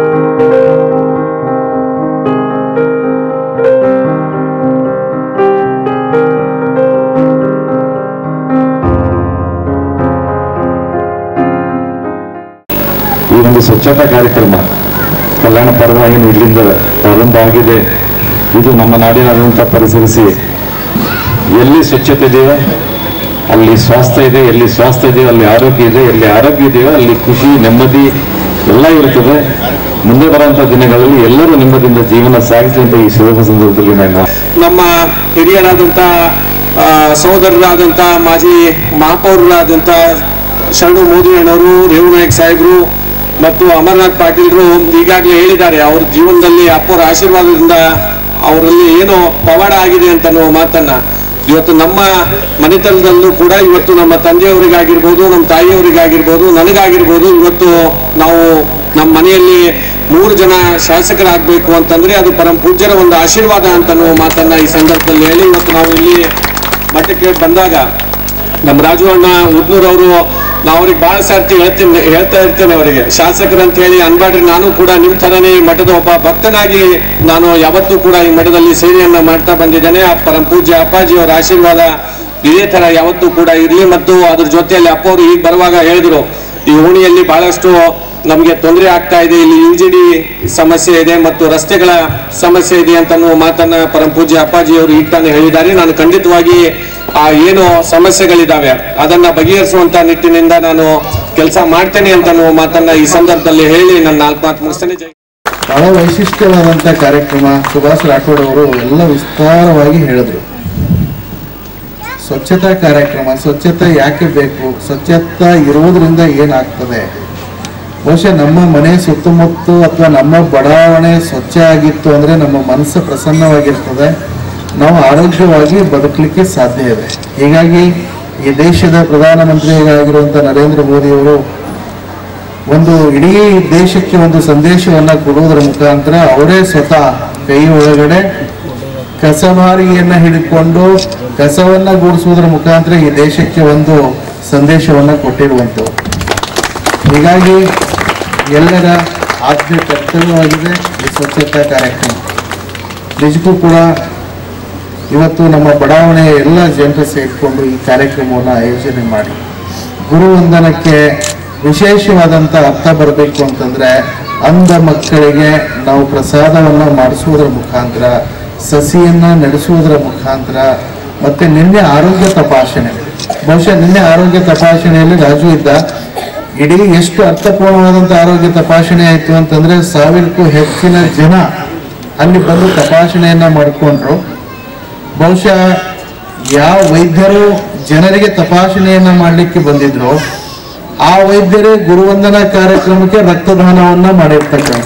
ಈ ಒಂದು ಸ್ವಚ್ಛತಾ ಕಾರ್ಯಕ್ರಮ ಕಲ್ಯಾಣ ಪರ್ವ ಏನು ಇಲ್ಲಿಂದ ಪ್ರಾರಂಭ ಆಗಿದೆ ಇದು ನಮ್ಮ ನಾಡಿನಾದ್ಯಂತ ಪರಿಸರಿಸಿ ಎಲ್ಲಿ ಸ್ವಚ್ಛತೆ ಇದೆಯೋ ಅಲ್ಲಿ ಸ್ವಾಸ್ಥ್ಯ ಇದೆ ಎಲ್ಲಿ ಸ್ವಾಸ್ಥ್ಯ ಇದೆಯೋ ಅಲ್ಲಿ ಆರೋಗ್ಯ ಇದೆ ಎಲ್ಲಿ ಆರೋಗ್ಯ ಇದೆಯೋ ಅಲ್ಲಿ ಖುಷಿ ನೆಮ್ಮದಿ ಎಲ್ಲ ಇರ್ತದೆ ಮುಂದೆ ಬರುವಂತಹ ದಿನಗಳಲ್ಲಿ ಎಲ್ಲರೂ ನೆಮ್ಮದಿಯಿಂದ ಜೀವನ ಸಾಗಿಸಲಿ ಅಂತ ಈ ಶುಭ ಸಂದರ್ಭದಲ್ಲಿ ನಾನು ನಮ್ಮ ಹಿರಿಯರಾದಂಥ ಆ, ಸಹೋದರರಾದಂಥ ಮಾಜಿ ಮಹಾಪೌರರಾದಂಥ ಶರಣು ಮೋದಿಯಣ್ಣವರು ರೇವನಾಯಕ್ ಸಾಹೇಬರು ಮತ್ತು ಅಮರನಾಥ್ ಪಾಟೀಲ್ರು ಈಗಾಗಲೇ ಹೇಳಿದ್ದಾರೆ ಅವ್ರ ಜೀವನದಲ್ಲಿ ಅಪ್ಪರ ಆಶೀರ್ವಾದದಿಂದ ಅವರಲ್ಲಿ ಏನೋ ಪವಾಡ ಆಗಿದೆ ಅಂತ ಅನ್ನೋ ಮಾತನ್ನ ಇವತ್ತು ನಮ್ಮ ಮನೆತನದಲ್ಲೂ ಕೂಡ ಇವತ್ತು ನಮ್ಮ ತಂದೆಯವರಿಗಾಗಿರ್ಬೋದು ನಮ್ಮ ತಾಯಿಯವರಿಗಾಗಿರ್ಬೋದು ನನಗಾಗಿರ್ಬೋದು ಇವತ್ತು ನಾವು ನಮ್ಮ ಮನೆಯಲ್ಲಿ ಮೂರು ಜನ ಶಾಸಕರಾಗಬೇಕು ಅಂತಂದ್ರೆ ಅದು ಪರಂ ಪೂಜ್ಯರ ಒಂದು ಆಶೀರ್ವಾದ ಅಂತ ಅನ್ನೋ ಮಾತನ್ನ ಈ ಸಂದರ್ಭದಲ್ಲಿ ಹೇಳಿ ಇವತ್ತು ನಾವು ಇಲ್ಲಿ ಮಠಕ್ಕೆ ಬಂದಾಗ ನಮ್ಮ ರಾಜು ಅಣ್ಣ ಉದ್ನೂರ್ ಅವರು ನಾವು ಅವ್ರಿಗೆ ಬಹಳ ಸರ್ತಿ ಹೇಳ್ತೀನಿ ಹೇಳ್ತಾ ಇರ್ತೇನೆ ಅವರಿಗೆ ಶಾಸಕರಂತ ಹೇಳಿ ಅನ್ಬಾಡ್ರಿ ನಾನು ಕೂಡ ನಿಮ್ ತರನೇ ಈ ಮಠದ ಒಬ್ಬ ಭಕ್ತನಾಗಿ ನಾನು ಯಾವತ್ತೂ ಕೂಡ ಈ ಮಠದಲ್ಲಿ ಸೇವೆಯನ್ನ ಮಾಡ್ತಾ ಬಂದಿದ್ದೇನೆ ಆ ಪರಂ ಪೂಜ್ಯ ಅಪ್ಪಾಜಿ ಅವರ ಆಶೀರ್ವಾದ ಇದೇ ತರ ಯಾವತ್ತೂ ಕೂಡ ಇರಲಿ ಮತ್ತು ಅದ್ರ ಜೊತೆಯಲ್ಲಿ ಅಪ್ಪ ಅವರು ಈಗ ಬರುವಾಗ ಹೇಳಿದ್ರು ಈ ಓಣಿಯಲ್ಲಿ ಬಹಳಷ್ಟು ನಮಗೆ ತೊಂದರೆ ಆಗ್ತಾ ಇದೆ ಇಲ್ಲಿ ಯು ಜಿ ಡಿ ಸಮಸ್ಯೆ ಇದೆ ಮತ್ತು ರಸ್ತೆಗಳ ಸಮಸ್ಯೆ ಇದೆ ಅಂತ ಅನ್ನುವ ಮಾತನ್ನ ಪರಂ ಪೂಜ್ಯ ಅಪ್ಪಾಜಿ ಅವರು ಈಗ ತಾನೇ ಹೇಳಿದ್ದಾರೆ ನಾನು ಖಂಡಿತವಾಗಿ ಆ ಏನು ಸಮಸ್ಯೆಗಳಿದಾವೆ ಅದನ್ನ ಬಗೆಹರಿಸುವಂತ ನಿಟ್ಟಿನಿಂದ ನಾನು ಕೆಲಸ ಮಾಡ್ತೇನೆ ಅಂತ ಅನ್ನುವ ಮಾತನ್ನ ಈ ಸಂದರ್ಭದಲ್ಲಿ ಹೇಳಿ ನನ್ನ ನಾಲ್ಕು ಮಾತು ಮುಗಿಸ್ತೇನೆ ಜೈ ಬಹಳ ವೈಶಿಷ್ಟ್ಯವಾದಂಥ ಕಾರ್ಯಕ್ರಮ ಸುಭಾಷ್ ರಾಠೋಡ್ ಅವರು ಎಲ್ಲ ವಿಸ್ತಾರವಾಗಿ ಹೇಳಿದ್ರು ಸ್ವಚ್ಛತಾ ಕಾರ್ಯಕ್ರಮ ಸ್ವಚ್ಛತೆ ಯಾಕೆ ಬೇಕು ಸ್ವಚ್ಛತಾ ಇರುವುದರಿಂದ ಏನಾಗ್ತದೆ ಬಹುಶಃ ನಮ್ಮ ಮನೆ ಸುತ್ತಮುತ್ತ ಅಥವಾ ನಮ್ಮ ಬಡಾವಣೆ ಸ್ವಚ್ಛ ಆಗಿತ್ತು ಅಂದ್ರೆ ನಮ್ಮ ಮನಸ್ಸು ಪ್ರಸನ್ನವಾಗಿರ್ತದೆ ನಾವು ಆರೋಗ್ಯವಾಗಿ ಬದುಕಲಿಕ್ಕೆ ಸಾಧ್ಯ ಇದೆ ಹೀಗಾಗಿ ಈ ದೇಶದ ಪ್ರಧಾನಮಂತ್ರಿಯಾಗಿರುವಂಥ ನರೇಂದ್ರ ಮೋದಿಯವರು ಒಂದು ಇಡೀ ದೇಶಕ್ಕೆ ಒಂದು ಸಂದೇಶವನ್ನ ಕೊಡುವುದರ ಮುಖಾಂತರ ಅವರೇ ಸ್ವತಃ ಕೈ ಒಳಗಡೆ ಕಸಮಾರಿಯನ್ನ ಹಿಡಿದುಕೊಂಡು ಕಸವನ್ನ ಗೂಡಿಸುವುದರ ಮುಖಾಂತರ ಈ ದೇಶಕ್ಕೆ ಒಂದು ಸಂದೇಶವನ್ನ ಕೊಟ್ಟಿರುವಂಥವು ಹೀಗಾಗಿ ಎಲ್ಲರ ಆದ್ಯ ಕರ್ತವ್ಯವಾಗಿದೆ ಈ ಸ್ವಚ್ಛತಾ ಕಾರ್ಯಕ್ರಮ ನಿಜಕ್ಕೂ ಕೂಡ ಇವತ್ತು ನಮ್ಮ ಬಡಾವಣೆಯ ಎಲ್ಲ ಜನರು ಸೇರಿಕೊಂಡು ಈ ಕಾರ್ಯಕ್ರಮವನ್ನು ಆಯೋಜನೆ ಮಾಡಿ ಗುರುವಂದನಕ್ಕೆ ವಿಶೇಷವಾದಂಥ ಅರ್ಥ ಬರಬೇಕು ಅಂತಂದ್ರೆ ಅಂಧ ಮಕ್ಕಳಿಗೆ ನಾವು ಪ್ರಸಾದವನ್ನು ಮಾಡಿಸುವುದರ ಮುಖಾಂತರ ಸಸಿಯನ್ನ ನಡೆಸುವುದರ ಮುಖಾಂತರ ಮತ್ತೆ ನಿನ್ನೆ ಆರೋಗ್ಯ ತಪಾಸಣೆ ಬಹುಶಃ ನಿನ್ನೆ ಆರೋಗ್ಯ ತಪಾಸಣೆಯಲ್ಲಿ ರಾಜು ಇದ್ದ ಇಡೀ ಎಷ್ಟು ಅರ್ಥಪೂರ್ಣವಾದಂಥ ಆರೋಗ್ಯ ತಪಾಸಣೆ ಆಯಿತು ಅಂತಂದ್ರೆ ಸಾವಿರಕ್ಕೂ ಹೆಚ್ಚಿನ ಜನ ಅಲ್ಲಿ ಬಂದು ತಪಾಸಣೆಯನ್ನ ಮಾಡಿಕೊಂಡ್ರು ಬಹುಶಃ ಯಾವ ವೈದ್ಯರು ಜನರಿಗೆ ತಪಾಸಣೆಯನ್ನ ಮಾಡಲಿಕ್ಕೆ ಬಂದಿದ್ರು ಆ ವೈದ್ಯರೇ ಗುರುವಂದನಾ ಕಾರ್ಯಕ್ರಮಕ್ಕೆ ರಕ್ತದಾನವನ್ನ ಮಾಡಿರ್ತಕ್ಕಂಥ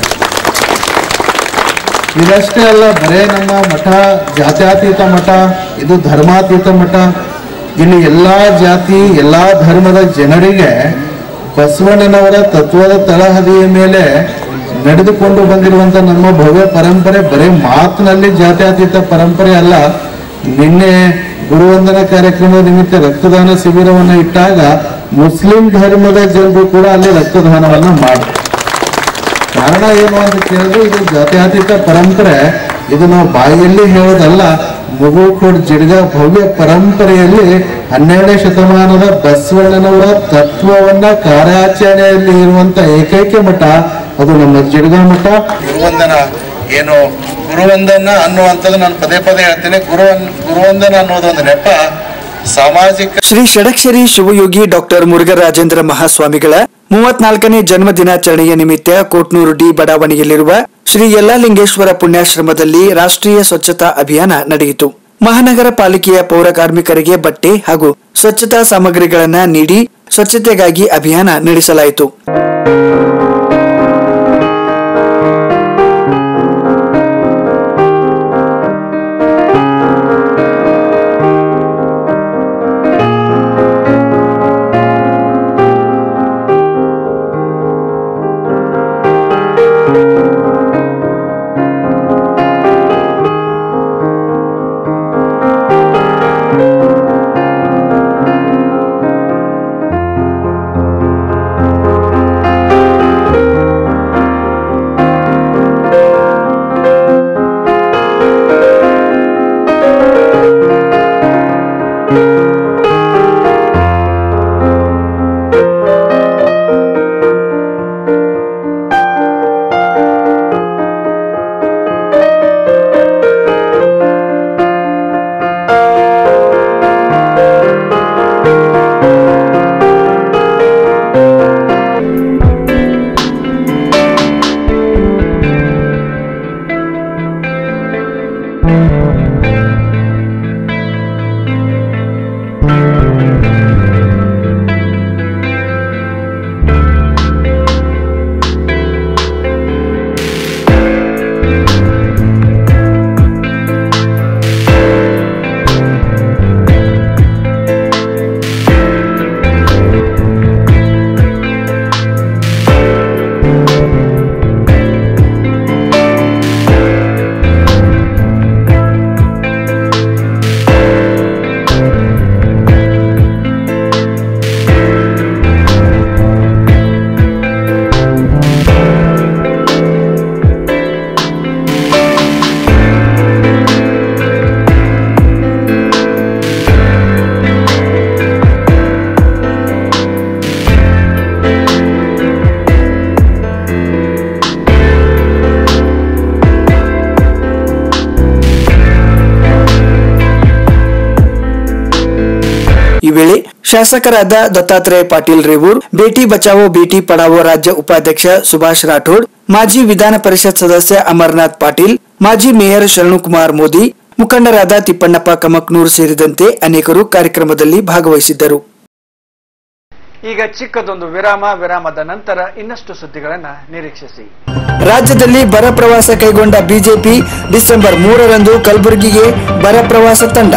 ಇದಷ್ಟೇ ಅಲ್ಲ ಬರೇ ನಮ್ಮ ಮಠ ಜಾತ್ಯತೀತ ಮಠ ಇದು ಧರ್ಮಾತೀತ ಮಠ ಇಲ್ಲಿ ಎಲ್ಲಾ ಜಾತಿ ಎಲ್ಲಾ ಧರ್ಮದ ಜನರಿಗೆ ಬಸವಣ್ಣನವರ ತತ್ವದ ತಳಹದಿಯ ಮೇಲೆ ನಡೆದುಕೊಂಡು ಬಂದಿರುವಂತ ನಮ್ಮ ಭವ್ಯ ಪರಂಪರೆ ಬರೀ ಮಾತಿನಲ್ಲಿ ಜಾತ್ಯತೀತ ಪರಂಪರೆ ಅಲ್ಲ ನಿನ್ನೆ ಗುರುವಂದನ ಕಾರ್ಯಕ್ರಮದ ನಿಮಿತ್ತ ರಕ್ತದಾನ ಶಿಬಿರವನ್ನು ಇಟ್ಟಾಗ ಮುಸ್ಲಿಂ ಧರ್ಮದ ಜನರು ಕೂಡ ಅಲ್ಲಿ ರಕ್ತದಾನವನ್ನ ಮಾಡಿದ್ರು ಕಾರಣ ಏನು ಅಂತ ಕೇಳಿದ್ರೆ ಇದು ಜಾತ್ಯತೀತ ಪರಂಪರೆ ಇದು ನಾವು ಬಾಯಲ್ಲಿ ಹೇಳೋದಲ್ಲ ಮುಗುಕೋಡ್ ಜಿಡ್ಗ ಭವ್ಯ ಪರಂಪರೆಯಲ್ಲಿ ಹನ್ನೆರಡನೇ ಶತಮಾನದ ಬಸವಣ್ಣನವರ ತತ್ವವನ್ನ ಕಾರ್ಯಾಚರಣೆಯಲ್ಲಿ ಇರುವಂತ ಏಕೈಕ ಮಠ ಅದು ನಮ್ಮ ಜಿಡ್ಗ ಮಠ ಗುರುವಂದನ ಏನು ಗುರುವಂದನ ಅನ್ನುವಂಥದ್ದು ನಾನು ಪದೇ ಪದೇ ಹೇಳ್ತೇನೆ ಗುರು ಗುರುವಂದನ ಅನ್ನೋದೊಂದು ನೆಪ ಸಾಮಾಜಿಕ ಶ್ರೀ ಷಡಕ್ಷರಿ ಶಿವಯೋಗಿ ಡಾಕ್ಟರ್ ಮುರುಘರಾಜೇಂದ್ರ ಮಹಾಸ್ವಾಮಿಗಳ ಮೂವತ್ನಾಲ್ಕನೇ ಜನ್ಮ ದಿನಾಚರಣೆಯ ನಿಮಿತ್ತ ಕೋಟ್ನೂರು ಡಿ ಬಡಾವಣೆಯಲ್ಲಿರುವ ಶ್ರೀ ಯಲ್ಲಾಲಿಂಗೇಶ್ವರ ಪುಣ್ಯಾಶ್ರಮದಲ್ಲಿ ರಾಷ್ಟ್ರೀಯ ಸ್ವಚ್ಛತಾ ಅಭಿಯಾನ ನಡೆಯಿತು ಮಹಾನಗರ ಪಾಲಿಕೆಯ ಪೌರ ಕಾರ್ಮಿಕರಿಗೆ ಬಟ್ಟೆ ಹಾಗೂ ಸ್ವಚ್ಛತಾ ಸಾಮಗ್ರಿಗಳನ್ನ ನೀಡಿ ಸ್ವಚ್ಛತೆಗಾಗಿ ಅಭಿಯಾನ ನಡೆಸಲಾಯಿತು ಈ ವೇಳೆ ಶಾಸಕರಾದ ದತ್ತಾತ್ರೇಯ ಪಾಟೀಲ್ ರೇವೂರ್ ಬೇಟಿ ಬಚಾವೋ ಬೇಟಿ ಪಡಾವೋ ರಾಜ್ಯ ಉಪಾಧ್ಯಕ್ಷ ಸುಭಾಷ್ ರಾಠೋಡ್ ಮಾಜಿ ವಿಧಾನ ಪರಿಷತ್ ಸದಸ್ಯ ಅಮರನಾಥ್ ಪಾಟೀಲ್ ಮಾಜಿ ಮೇಯರ್ ಶರಣುಕುಮಾರ್ ಮೋದಿ ಮುಖಂಡರಾದ ತಿಪ್ಪಣ್ಣಪ್ಪ ಕಮಕ್ನೂರ್ ಸೇರಿದಂತೆ ಅನೇಕರು ಕಾರ್ಯಕ್ರಮದಲ್ಲಿ ಭಾಗವಹಿಸಿದ್ದರು ಈಗ ಚಿಕ್ಕದೊಂದು ವಿರಾಮ ವಿರಾಮದ ನಂತರ ಇನ್ನಷ್ಟು ಸುದ್ದಿಗಳನ್ನ ನಿರೀಕ್ಷಿಸಿ ರಾಜ್ಯದಲ್ಲಿ ಬರ ಪ್ರವಾಸ ಕೈಗೊಂಡ ಬಿಜೆಪಿ ಡಿಸೆಂಬರ್ ಮೂರರಂದು ಕಲಬುರಗಿಗೆ ಬರ ಪ್ರವಾಸ ತಂಡ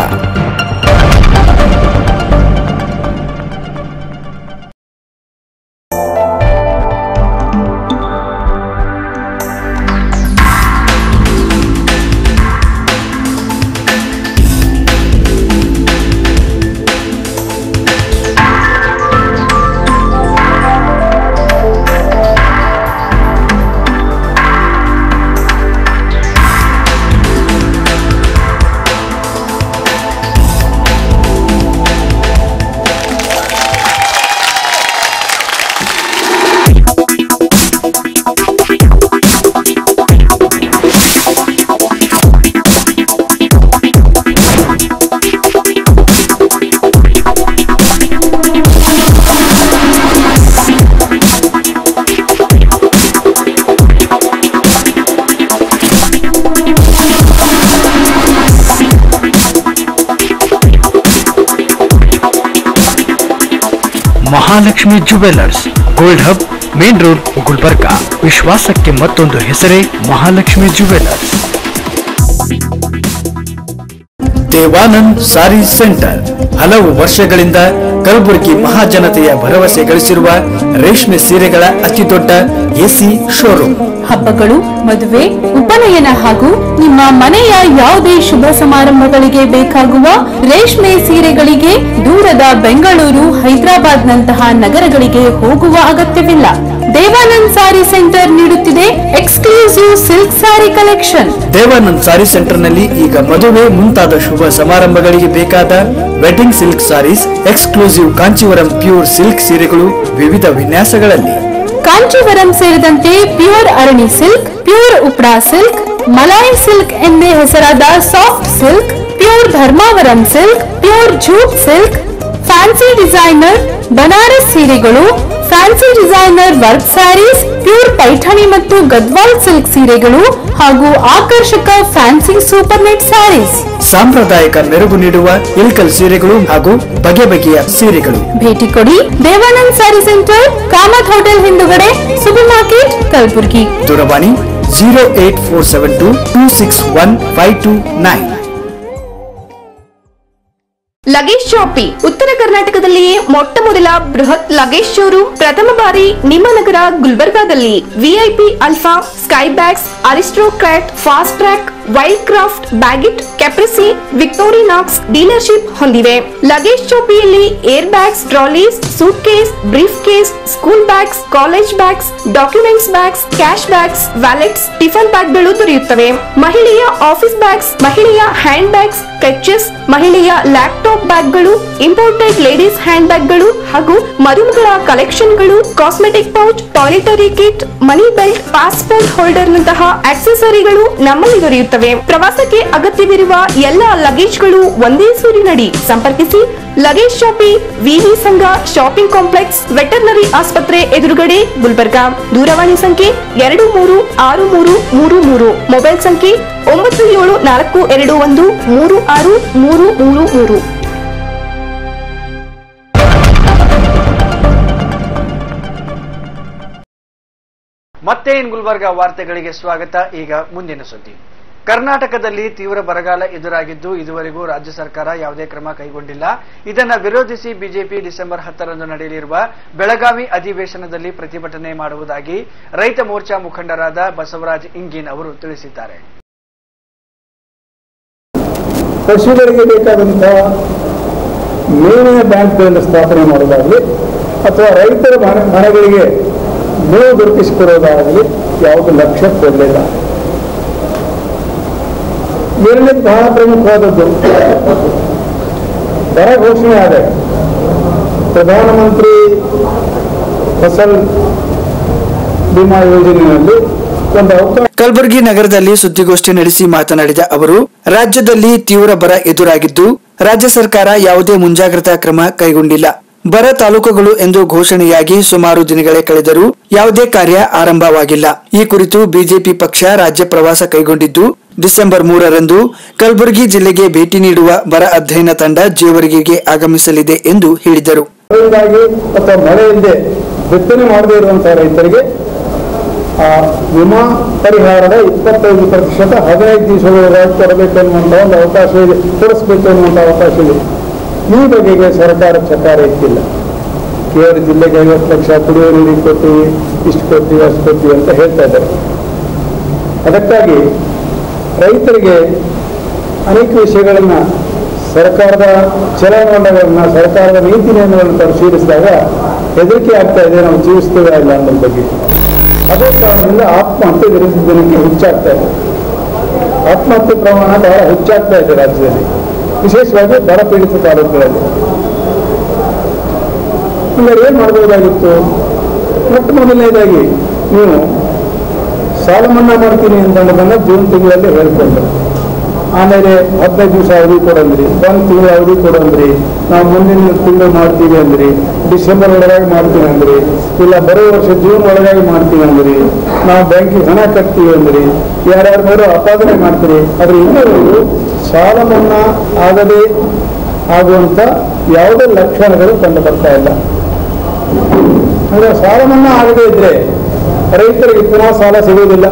Mahalakshmi jewellers gold hub main road Gulbarga ವಿಶ್ವಾಸಕ್ಕೆ ಮತ್ತೊಂದು ಹೆಸರೇ Mahalakshmi jewellers Devanand saree centre ಹಲವು ವರ್ಷಗಳಿಂದ ಕಲಬುರಗಿ ಮಹಾಜನತೆಯ ಭರವಸೆ ಗಳಿಸಿರುವ ರೇಷ್ಮೆ ಸೀರೆಗಳ ಅತಿದೊಡ್ಡ ಎಸಿ ಶೋರೂಮ್ ಹಬ್ಬಗಳು ಮದುವೆ ಉಪನಯನ ಹಾಗೂ ನಿಮ್ಮ ಮನೆಯ ಯಾವುದೇ ಶುಭ ಸಮಾರಂಭಗಳಿಗೆ ಬೇಕಾಗುವ ರೇಷ್ಮೆ ಸೀರೆಗಳಿಗೆ ದೂರದ ಬೆಂಗಳೂರು ಹೈದರಾಬಾದ್ ನಂತಹ ನಗರಗಳಿಗೆ ಹೋಗುವ ಅಗತ್ಯವಿಲ್ಲ ದೇವಾನಂದ್ ಸಾರಿ ಸೆಂಟರ್ ನೀಡುತ್ತಿದೆ exclusive silk saree collection Devanand saree ಸೆಂಟರ್ನಲ್ಲಿ ಈಗ ಮದುವೆ ಮುಂತಾದ ಶುಭ ಸಮಾರಂಭಗಳಿಗೆ ಬೇಕಾದ wedding silk sarees exclusive Kanchivaram pure silk ಸೀರೆಗಳು ವಿವಿಧ ವಿನ್ಯಾಸಗಳಲ್ಲಿ ಕಾಂಚೀವರಂ ಸೇರಿದಂತೆ ಪ್ಯೂರ್ ಅರಣಿ ಸಿಲ್ಕ್ ಪ್ಯೂರ್ ಉಪ್ರಾ ಸಿಲ್ಕ್ ಮಲಾಯಿ ಸಿಲ್ಕ್ ಎಂದೇ ಹೆಸರಾದ soft silk pure Dharmavaram silk pure jute silk fancy designer Banaras ಸೀರೆಗಳು fancy designer work sarees pure Paithani ಮತ್ತು ಗದ್ವಾಲ್ ಸಿಲ್ಕ್ ಸೀರೆಗಳು ಹಾಗೂ ಆಕರ್ಷಕ ಫ್ಯಾನ್ಸಿ ಸೂಪರ್ ನೆಟ್ ಸ್ಯಾರೀಸ್ ಸಾಂಪ್ರದಾಯಿಕ ಮೆರುಗು ನೀಡುವ ಇಲ್ಕಲ್ ಸೀರೆಗಳು ಹಾಗೂ ಬಗೆ ಬಗೆಯ ಸೀರೆಗಳು ಭೇಟಿ ಕೊಡಿ Devanand saree centre Kamat hotel ಹಿಂದುಗಡೆ ಸೂಪರ್ ಮಾರ್ಕೆಟ್ ಕಲಬುರಗಿ ದೂರವಾಣಿ zero eight four seven two two six one five two nine luggage shoppy ಉತ್ತರ ಕರ್ನಾಟಕದಲ್ಲಿಯೇ ಮೊಟ್ಟ ಮೊದಲ ಬೃಹತ್ ಲಗೇಜ್ ಶೋರೂಮ್ ಪ್ರಥಮ ಬಾರಿ ನಿಮ್ಮ ನಗರ ಗುಲ್ಬರ್ಗಾದಲ್ಲಿ VIP Alfa Skybags Aristocrat Fastrack Wildcraft Baggit Caprese Victorinox dealership ಹೊಂದಿವೆ ಲಗೇಜ್ ಶಾಪಿಯಲ್ಲಿ air bags trolleys suitcase briefcase school bags college bags documents bags cash bags wallets tiffin ಬ್ಯಾಗ್ಗಳು ದೊರೆಯುತ್ತವೆ ಮಹಿಳೆಯ office bags ಮಹಿಳೆಯ handbags clutches ಮಹಿಳೆಯ laptop ಬ್ಯಾಗ್ಗಳು imported ladies hand ಬ್ಯಾಗ್ಗಳು ಹಾಗೂ ಮರುಮಗಳ ಕಲೆಕ್ಷನ್ಗಳು cosmetic pouch toiletry kit money belt passport holder ನಂತಹ ಆಕ್ಸೆಸರಿಗಳು ನಮ್ಮಲ್ಲಿ ದೊರೆಯುತ್ತವೆ ಪ್ರವಾಸಕ್ಕೆ ಅಗತ್ಯವಿರುವ ಎಲ್ಲ ಲಗೇಜ್ಗಳು ಒಂದೇ ಸೂರಿನಡಿ ಸಂಪರ್ಕಿಸಿ ಲಗೇಜ್ ಶಾಪಿ ವಿವಿ ಸಂಘ ಶಾಪಿಂಗ್ ಕಾಂಪ್ಲೆಕ್ಸ್ ವೆಟರ್ನರಿ ಆಸ್ಪತ್ರೆ ಎದುರುಗಡೆ ಗುಲ್ಬರ್ಗಾ ದೂರವಾಣಿ ಸಂಖ್ಯೆ ಎರಡು ಮೂರು ಆರು ಮೂರು ಮೂರು ಮೂರು ಮೊಬೈಲ್ ಸಂಖ್ಯೆ ಒಂಬತ್ತು ಏಳು ನಾಲ್ಕು ಎರಡು ಒಂದು ಮೂರು ಆರು ಮೂರು ಮೂರು ಮೂರು ಮತ್ತೆ ಇನ್ ಗುಲ್ಬರ್ಗ ವಾರ್ತೆಗಳಿಗೆ ಸ್ವಾಗತ ಈಗ ಮುಂದಿನ ಸುದ್ದಿ ಕರ್ನಾಟಕದಲ್ಲಿ ತೀವ್ರ ಬರಗಾಲ ಎದುರಾಗಿದ್ದು ಇದುವರೆಗೂ ರಾಜ್ಯ ಸರ್ಕಾರ ಯಾವುದೇ ಕ್ರಮ ಕೈಗೊಂಡಿಲ್ಲ ಇದನ್ನ ವಿರೋಧಿಸಿ ಬಿಜೆಪಿ ಡಿಸೆಂಬರ್ ಹತ್ತರಂದು ನಡೆಯಲಿರುವ ಬೆಳಗಾವಿ ಅಧಿವೇಶನದಲ್ಲಿ ಪ್ರತಿಭಟನೆ ಮಾಡುವುದಾಗಿ ರೈತ ಮೋರ್ಚಾ ಮುಖಂಡರಾದ ಬಸವರಾಜ್ ಇಂಗಿನ್ ಅವರು ತಿಳಿಸಿದ್ದಾರೆ ಪಶುಗಳಿಗೆ ಬೇಕಾದಂತಹ ಮೇವಿನ ಬ್ಯಾಂಕ್ಗಳನ್ನು ಸ್ಥಾಪನೆ ಮಾಡೋದಾಗಲಿ ಅಥವಾ ರೈತರ ಮನೆ ಮನೆಗಳಿಗೆ ಮೇವು ದೊರಕಿಸಿಕೊಡೋದಾಗಲಿ ಯಾವುದು ಲಕ್ಷ್ಯ ಕೊಡಲಿಲ್ಲ ಎರಡನೇದು ಬಹಳ ಪ್ರಮುಖವಾದದ್ದು ದರ ಘೋಷಣೆ ಆದ ಪ್ರಧಾನಮಂತ್ರಿ ಫಸಲ್ ಬಿಮಾ ಯೋಜನೆಯಲ್ಲಿ ಒಂದು ಅವಕಾಶ ಕಲಬುರಗಿ ನಗರದಲ್ಲಿ ಸುದ್ದಿಗೋಷ್ಠಿ ನಡೆಸಿ ಮಾತನಾಡಿದ ಅವರು ರಾಜ್ಯದಲ್ಲಿ ತೀವ್ರ ಬರ ಎದುರಾಗಿದ್ದು ರಾಜ್ಯ ಸರ್ಕಾರ ಯಾವುದೇ ಮುಂಜಾಗ್ರತಾ ಕ್ರಮ ಕೈಗೊಂಡಿಲ್ಲ ಬರ ತಾಲೂಕುಗಳು ಎಂದು ಘೋಷಣೆಯಾಗಿ ಸುಮಾರು ದಿನಗಳೇ ಕಳೆದರೂ ಯಾವುದೇ ಕಾರ್ಯ ಆರಂಭವಾಗಿಲ್ಲ ಈ ಕುರಿತು ಬಿಜೆಪಿ ಪಕ್ಷ ರಾಜ್ಯ ಪ್ರವಾಸ ಕೈಗೊಂಡಿದ್ದು ಡಿಸೆಂಬರ್ ಮೂರರಂದು ಕಲಬುರಗಿ ಜಿಲ್ಲೆಗೆ ಭೇಟಿ ನೀಡುವ ಬರ ಅಧ್ಯಯನ ತಂಡ ಜೇವರ್ಗಿಗೆ ಆಗಮಿಸಲಿದೆ ಎಂದು ಹೇಳಿದರು ಮಳೆಯಿಂದಾಗಿ ಅಥವಾ ಮಳೆ ಇಲ್ಲದೆ ಬಿತ್ತನೆ ಮಾಡದೇ ಇರುವಂತಹ ರೈತರಿಗೆ ಆ ವಿಮಾ ಪರಿಹಾರದ ಇಪ್ಪತ್ತೈದು ಪ್ರತಿಶತ ಹದಿನೈದು ದಿವಸಗಳೊಳಗಾಗಿ ಕೊಡಬೇಕು ಅನ್ನುವಂಥ ಒಂದು ಅವಕಾಶ ಇದೆ ಕೊಡಿಸ್ಬೇಕು ಅನ್ನುವಂಥ ಅವಕಾಶ ಇದೆ ಈ ಬಗೆಗೆ ಸರ್ಕಾರ ಚಕಾರ ಇಟ್ಟಿಲ್ಲ ಕೇವಲ ಜಿಲ್ಲೆಗೆ ಐವತ್ತು ಲಕ್ಷ ಕುಡಿಯುವ ನೀರಿಗೆ ಕೊಡ್ತೀವಿ ಇಷ್ಟು ಕೊಡ್ತೀವಿ ಅಷ್ಟು ಕೊಡ್ತೀವಿ ಅಂತ ಹೇಳ್ತಾ ಇದ್ದಾರೆ ಅದಕ್ಕಾಗಿ ರೈತರಿಗೆ ಅನೇಕ ವಿಷಯಗಳನ್ನು ಸರ್ಕಾರದ ಚಲನವಲನಗಳನ್ನು ಸರ್ಕಾರದ ನೀತಿ ನಿಯಮಗಳನ್ನು ಪರಿಶೀಲಿಸಿದಾಗ ಹೆದರಿಕೆ ಆಗ್ತಾ ಇದೆ ನಾವು ಜೀವಿಸ್ತೇವೆ ಇಲ್ಲ ಅನ್ನೋದ್ರ ಬಗ್ಗೆ ಅದೇ ಕಾರಣದಿಂದ ಆತ್ಮಹತ್ಯೆ ವಿರುದ್ಧ ದಿನಕ್ಕೆ ಹೆಚ್ಚಾಗ್ತಾ ಇದೆ ಆತ್ಮಹತ್ಯೆ ಪ್ರಮಾಣ ಬಹಳ ಹೆಚ್ಚಾಗ್ತಾ ಇದೆ ರಾಜ್ಯದಲ್ಲಿ ವಿಶೇಷವಾಗಿ ಬರಪೀಡಿತ ತಾಲೂಕುಗಳಲ್ಲಿ ಇವರು ಏನು ಮಾಡಬಹುದಾಗಿತ್ತು ಮೊಟ್ಟ ಮೊದಲನೇದಾಗಿ ನೀವು ಸಾಲ ಮನ್ನಾ ಮಾಡ್ತೀನಿ ಅಂತನ್ನೋದನ್ನ ಜೂನ್ ತಿಂಗಳಲ್ಲಿ ಹೇಳ್ಕೊಂಡ್ರು ಆಮೇಲೆ ಹದಿನೈದು ದಿವಸ ಅವಧಿ ಕೊಡಂದ್ರಿ ಒಂದು ತಿಂಗಳು ಅವಧಿ ಕೊಡಂದ್ರಿ ನಾವು ಮುಂದಿನ ತಿಂಗಳು ಮಾಡ್ತೀವಿ ಅಂದ್ರಿ ಡಿಸೆಂಬರ್ ಒಳಗಾಗಿ ಮಾಡ್ತೀವಿ ಅಂದ್ರಿ ಇಲ್ಲ ಬರೋ ವರ್ಷ ಜೂನ್ ಒಳಗಾಗಿ ಮಾಡ್ತೀವಿ ಅಂದ್ರಿ ನಾವು ಬ್ಯಾಂಕಿಗೆ ಹಣ ಕಟ್ತೀವಿ ಅಂದ್ರಿ ಯಾರ್ಯಾರ ಮೇಲೂ ಅಪಾದನೆ ಮಾಡ್ತೀರಿ ಆದ್ರೆ ಇನ್ನೊಂದು ಸಾಲ ಮನ್ನಾ ಆಗದೆ ಆಗುವಂತ ಯಾವುದೇ ಲಕ್ಷಣಗಳು ಕಂಡು ಬರ್ತಾ ಇಲ್ಲ ಅಂದ್ರೆ ಸಾಲ ಮನ್ನಾ ಆಗದೇ ಇದ್ರೆ ರೈತರಿಗೆ ಪುನಃ ಸಾಲ ಸಿಗುವುದಿಲ್ಲ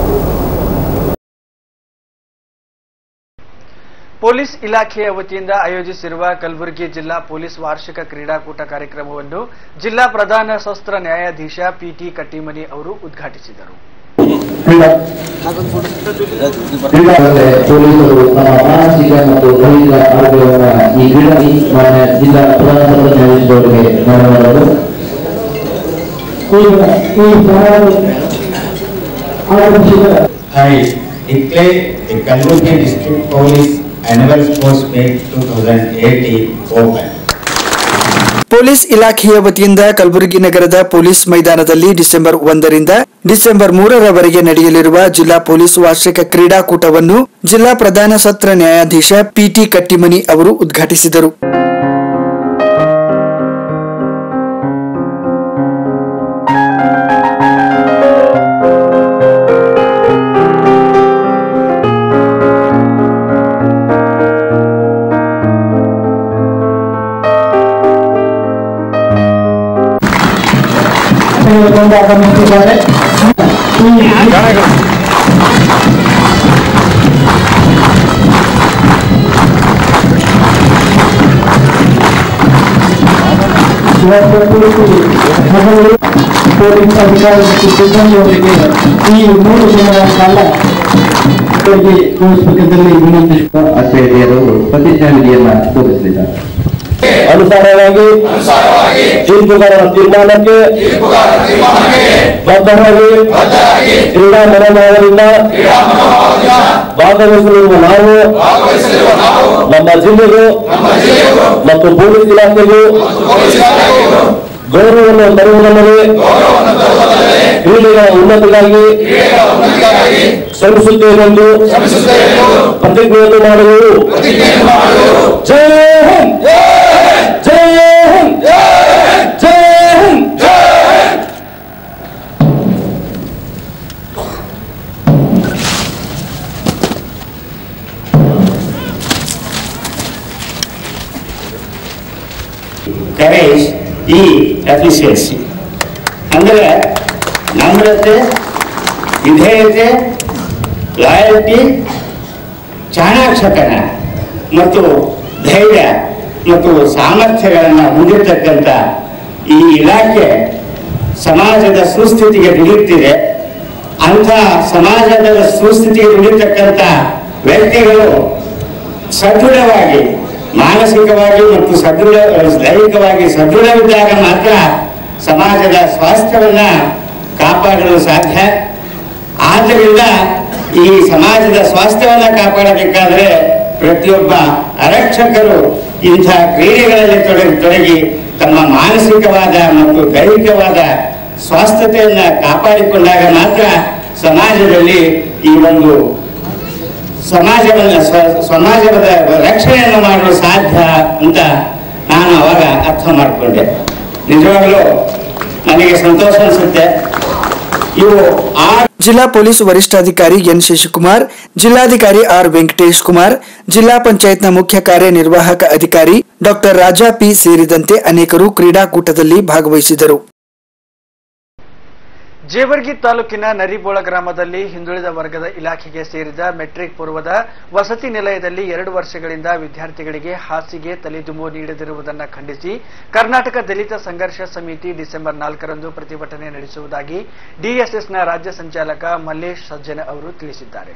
ಪೊಲೀಸ್ ಇಲಾಖೆಯ ವತಿಯಿಂದ ಆಯೋಜಿಸಿರುವ ಕಲಬುರಗಿ ಜಿಲ್ಲಾ ಪೊಲೀಸ್ ವಾರ್ಷಿಕ ಕ್ರೀಡಾಕೂಟ ಕಾರ್ಯಕ್ರಮವನ್ನು ಜಿಲ್ಲಾ ಪ್ರಧಾನ ಸಸ್ತ್ರ ನ್ಯಾಯಾಧೀಶ ಪಿಟಿ ಕಟ್ಟಿಮನಿ ಅವರು ಉದ್ಘಾಟಿಸಿದರು ಕ್ರೀಡಾಂಗಣದಲ್ಲಿ ಪೊಲೀಸರು ನಮ್ಮ ಮಾನಸಿಕ ಮತ್ತು ದೈಹಿಕ ಆರೋಗ್ಯವನ್ನು ಈ ಕ್ರೀಡಾ ಮಾನ್ಯ ಜಿಲ್ಲಾ ಪ್ರಧಾನ ಸಭಾ ನ್ಯಾಯಾಧೀಶರವರಿಗೆ ಧನ್ಯವಾದಗಳು I declare the Kalburgi District Police Annual Sports Meet 2018 open. Police ಇಲಾಖೆಯ ವತಿಯಿಂದ ಕಲಬುರಗಿ ನಗರದ ಪೊಲೀಸ್ ಮೈದಾನದಲ್ಲಿ ಡಿಸೆಂಬರ್ ಒಂದರಿಂದ ಡಿಸೆಂಬರ್ ಮೂರರವರೆಗೆ ನಡೆಯಲಿರುವ ಜಿಲ್ಲಾ ಪೊಲೀಸ್ ವಾರ್ಷಿಕ ಕ್ರೀಡಾಕೂಟವನ್ನು ಜಿಲ್ಲಾ ಪ್ರಧಾನ ಸತ್ರ ನ್ಯಾಯಾಧೀಶ ಪಿಟಿ ಕಟ್ಟಿಮನಿ ಅವರು ಉದ್ಘಾಟಿಸಿದರು ಆಗಮಿಸಿದ್ದಾರೆ ಪೊಲೀಸ್ ಅಧಿಕಾರಿ ಮತ್ತು ಸಿಬ್ಬಂದಿಯವರಿಗೆ ಈ ಮೂರು ದಿನಗಳ ಕಾಲ ಅವರಿಗೆ ಪುಸ್ತಕದಲ್ಲಿ ವಿನಂತಿಸುವ ಅಭ್ಯರ್ಥಿಯರು ಪ್ರತಿಜ್ಞಾನಿಧಿಯನ್ನ ಬೋಧಿಸಲಿದ್ದಾರೆ ಅನುಸಾರವಾಗಿ ತೀರ್ಪುಗಾರರ ತೀರ್ಮಾನಕ್ಕೆ ಬದ್ಧರಾಗಿ ಕ್ರೀಡಾ ಮನೋಭಾವದಿಂದ ಭಾಗವಹಿಸಲಿರುವ ನಾವು ನಮ್ಮ ಜಿಲ್ಲೆಗೂ ಮತ್ತು ಪೊಲೀಸ್ ಇಲಾಖೆಗೂ ಗೌರವವನ್ನು ತರುವುದಲ್ಲದೆ ಕ್ರೀಡೆಗಳ ಉನ್ನತಿಗಾಗಿ ಶ್ರಮಿಸುತ್ತೇವೆಂದು ಪ್ರತಿಜ್ಞೆಯನ್ನು ಮಾಡುವುದು ಜೈ ಹಿಂದ್ ಜೈ ಹಿಂದ್ ಜೈ ಹಿಂದ್ ಕರೇಜ್ ಈ ಎಫಿಷಿಯನ್ಸಿ ಅಂದರೆ ನಮ್ರತೆ ವಿಧೇಯತೆ ಲಾಯಲ್ಟಿ ಚಾಣಾಕ್ಷತನ ಮತ್ತು ಧೈರ್ಯ ಮತ್ತು ಸಾಮರ್ಥ್ಯಗಳನ್ನು ಹೊಂದಿರತಕ್ಕಂಥ ಈ ಇಲಾಖೆ ಸಮಾಜದ ಸುಸ್ಥಿತಿಗೆ ದುಡಿಯುತ್ತಿದೆ ಅಂಥ ಸಮಾಜದ ಸುಸ್ಥಿತಿಗೆ ದುಡಿತಕ್ಕಂಥ ವ್ಯಕ್ತಿಗಳು ಸದೃಢವಾಗಿ ಮಾನಸಿಕವಾಗಿ ಮತ್ತು ಸದೃಢ ದೈಹಿಕವಾಗಿ ಸದೃಢವಿದ್ದಾಗ ಮಾತ್ರ ಸಮಾಜದ ಸ್ವಾಸ್ಥ್ಯವನ್ನ ಕಾಪಾಡಲು ಸಾಧ್ಯ ಆದ್ದರಿಂದ ಈ ಸಮಾಜದ ಸ್ವಾಸ್ಥ್ಯವನ್ನ ಕಾಪಾಡಬೇಕಾದ್ರೆ ಪ್ರತಿಯೊಬ್ಬ ಆರಕ್ಷಕರು ಇಂಥ ಕ್ರೀಡೆಗಳಲ್ಲಿ ತೊಡಗಿ ತೊಡಗಿ ತಮ್ಮ ಮಾನಸಿಕವಾದ ಮತ್ತು ದೈಹಿಕವಾದ ಸ್ವಾಸ್ಥ್ಯತೆಯನ್ನ ಕಾಪಾಡಿಕೊಂಡಾಗ ಮಾತ್ರ ಸಮಾಜದಲ್ಲಿ ಈ ಒಂದು ಸಮಾಜವನ್ನ ಸ್ವ- ಸಮಾಜದ ರಕ್ಷಣೆಯನ್ನು ಮಾಡಲು ಸಾಧ್ಯ ಅಂತ ನಾನು ಅವಾಗ ಅರ್ಥ ಮಾಡಿಕೊಂಡೆ ನಿಜವಾಗಲೂ ನನಗೆ ಸಂತೋಷ ಅನಿಸುತ್ತೆ ಇವು ಆ ಜಿಲ್ಲಾ ಪೊಲೀಸ್ ವರಿಷ್ಠಾಧಿಕಾರಿ ಎನ್ ಶಶಿಕುಮಾರ್ ಜಿಲ್ಲಾಧಿಕಾರಿ ಆರ್ ವೆಂಕಟೇಶ್ ಕುಮಾರ್ ಜಿಲ್ಲಾ ಪಂಚಾಯತ್ನ ಮುಖ್ಯ ಕಾರ್ಯನಿರ್ವಾಹಕ ಅಧಿಕಾರಿ ಡಾಕ್ಟರ್ ರಾಜಾ ಪಿ ಸೇರಿದಂತೆ ಅನೇಕರು ಕ್ರೀಡಾಕೂಟದಲ್ಲಿ ಭಾಗವಹಿಸಿದರು ಜೇವರ್ಗಿ ತಾಲೂಕಿನ ನರಿಬೋಳ ಗ್ರಾಮದಲ್ಲಿ ಹಿಂದುಳಿದ ವರ್ಗದ ಇಲಾಖೆಗೆ ಸೇರಿದ ಮೆಟ್ರಿಕ್ ಪೂರ್ವದ ವಸತಿ ನಿಲಯದಲ್ಲಿ ಎರಡು ವರ್ಷಗಳಿಂದ ವಿದ್ಯಾರ್ಥಿಗಳಿಗೆ ಹಾಸಿಗೆ ತಲೆದುಂಬು ನೀಡದಿರುವುದನ್ನು ಖಂಡಿಸಿ ಕರ್ನಾಟಕ ದಲಿತ ಸಂಘರ್ಷ ಸಮಿತಿ ಡಿಸೆಂಬರ್ ನಾಲ್ಕರಂದು ಪ್ರತಿಭಟನೆ ನಡೆಸುವುದಾಗಿ ಡಿಎಸ್ಎಸ್ನ ರಾಜ್ಯ ಸಂಚಾಲಕ ಮಲ್ಲೇಶ್ ಸಜ್ಜನ ಅವರು ತಿಳಿಸಿದ್ದಾರೆ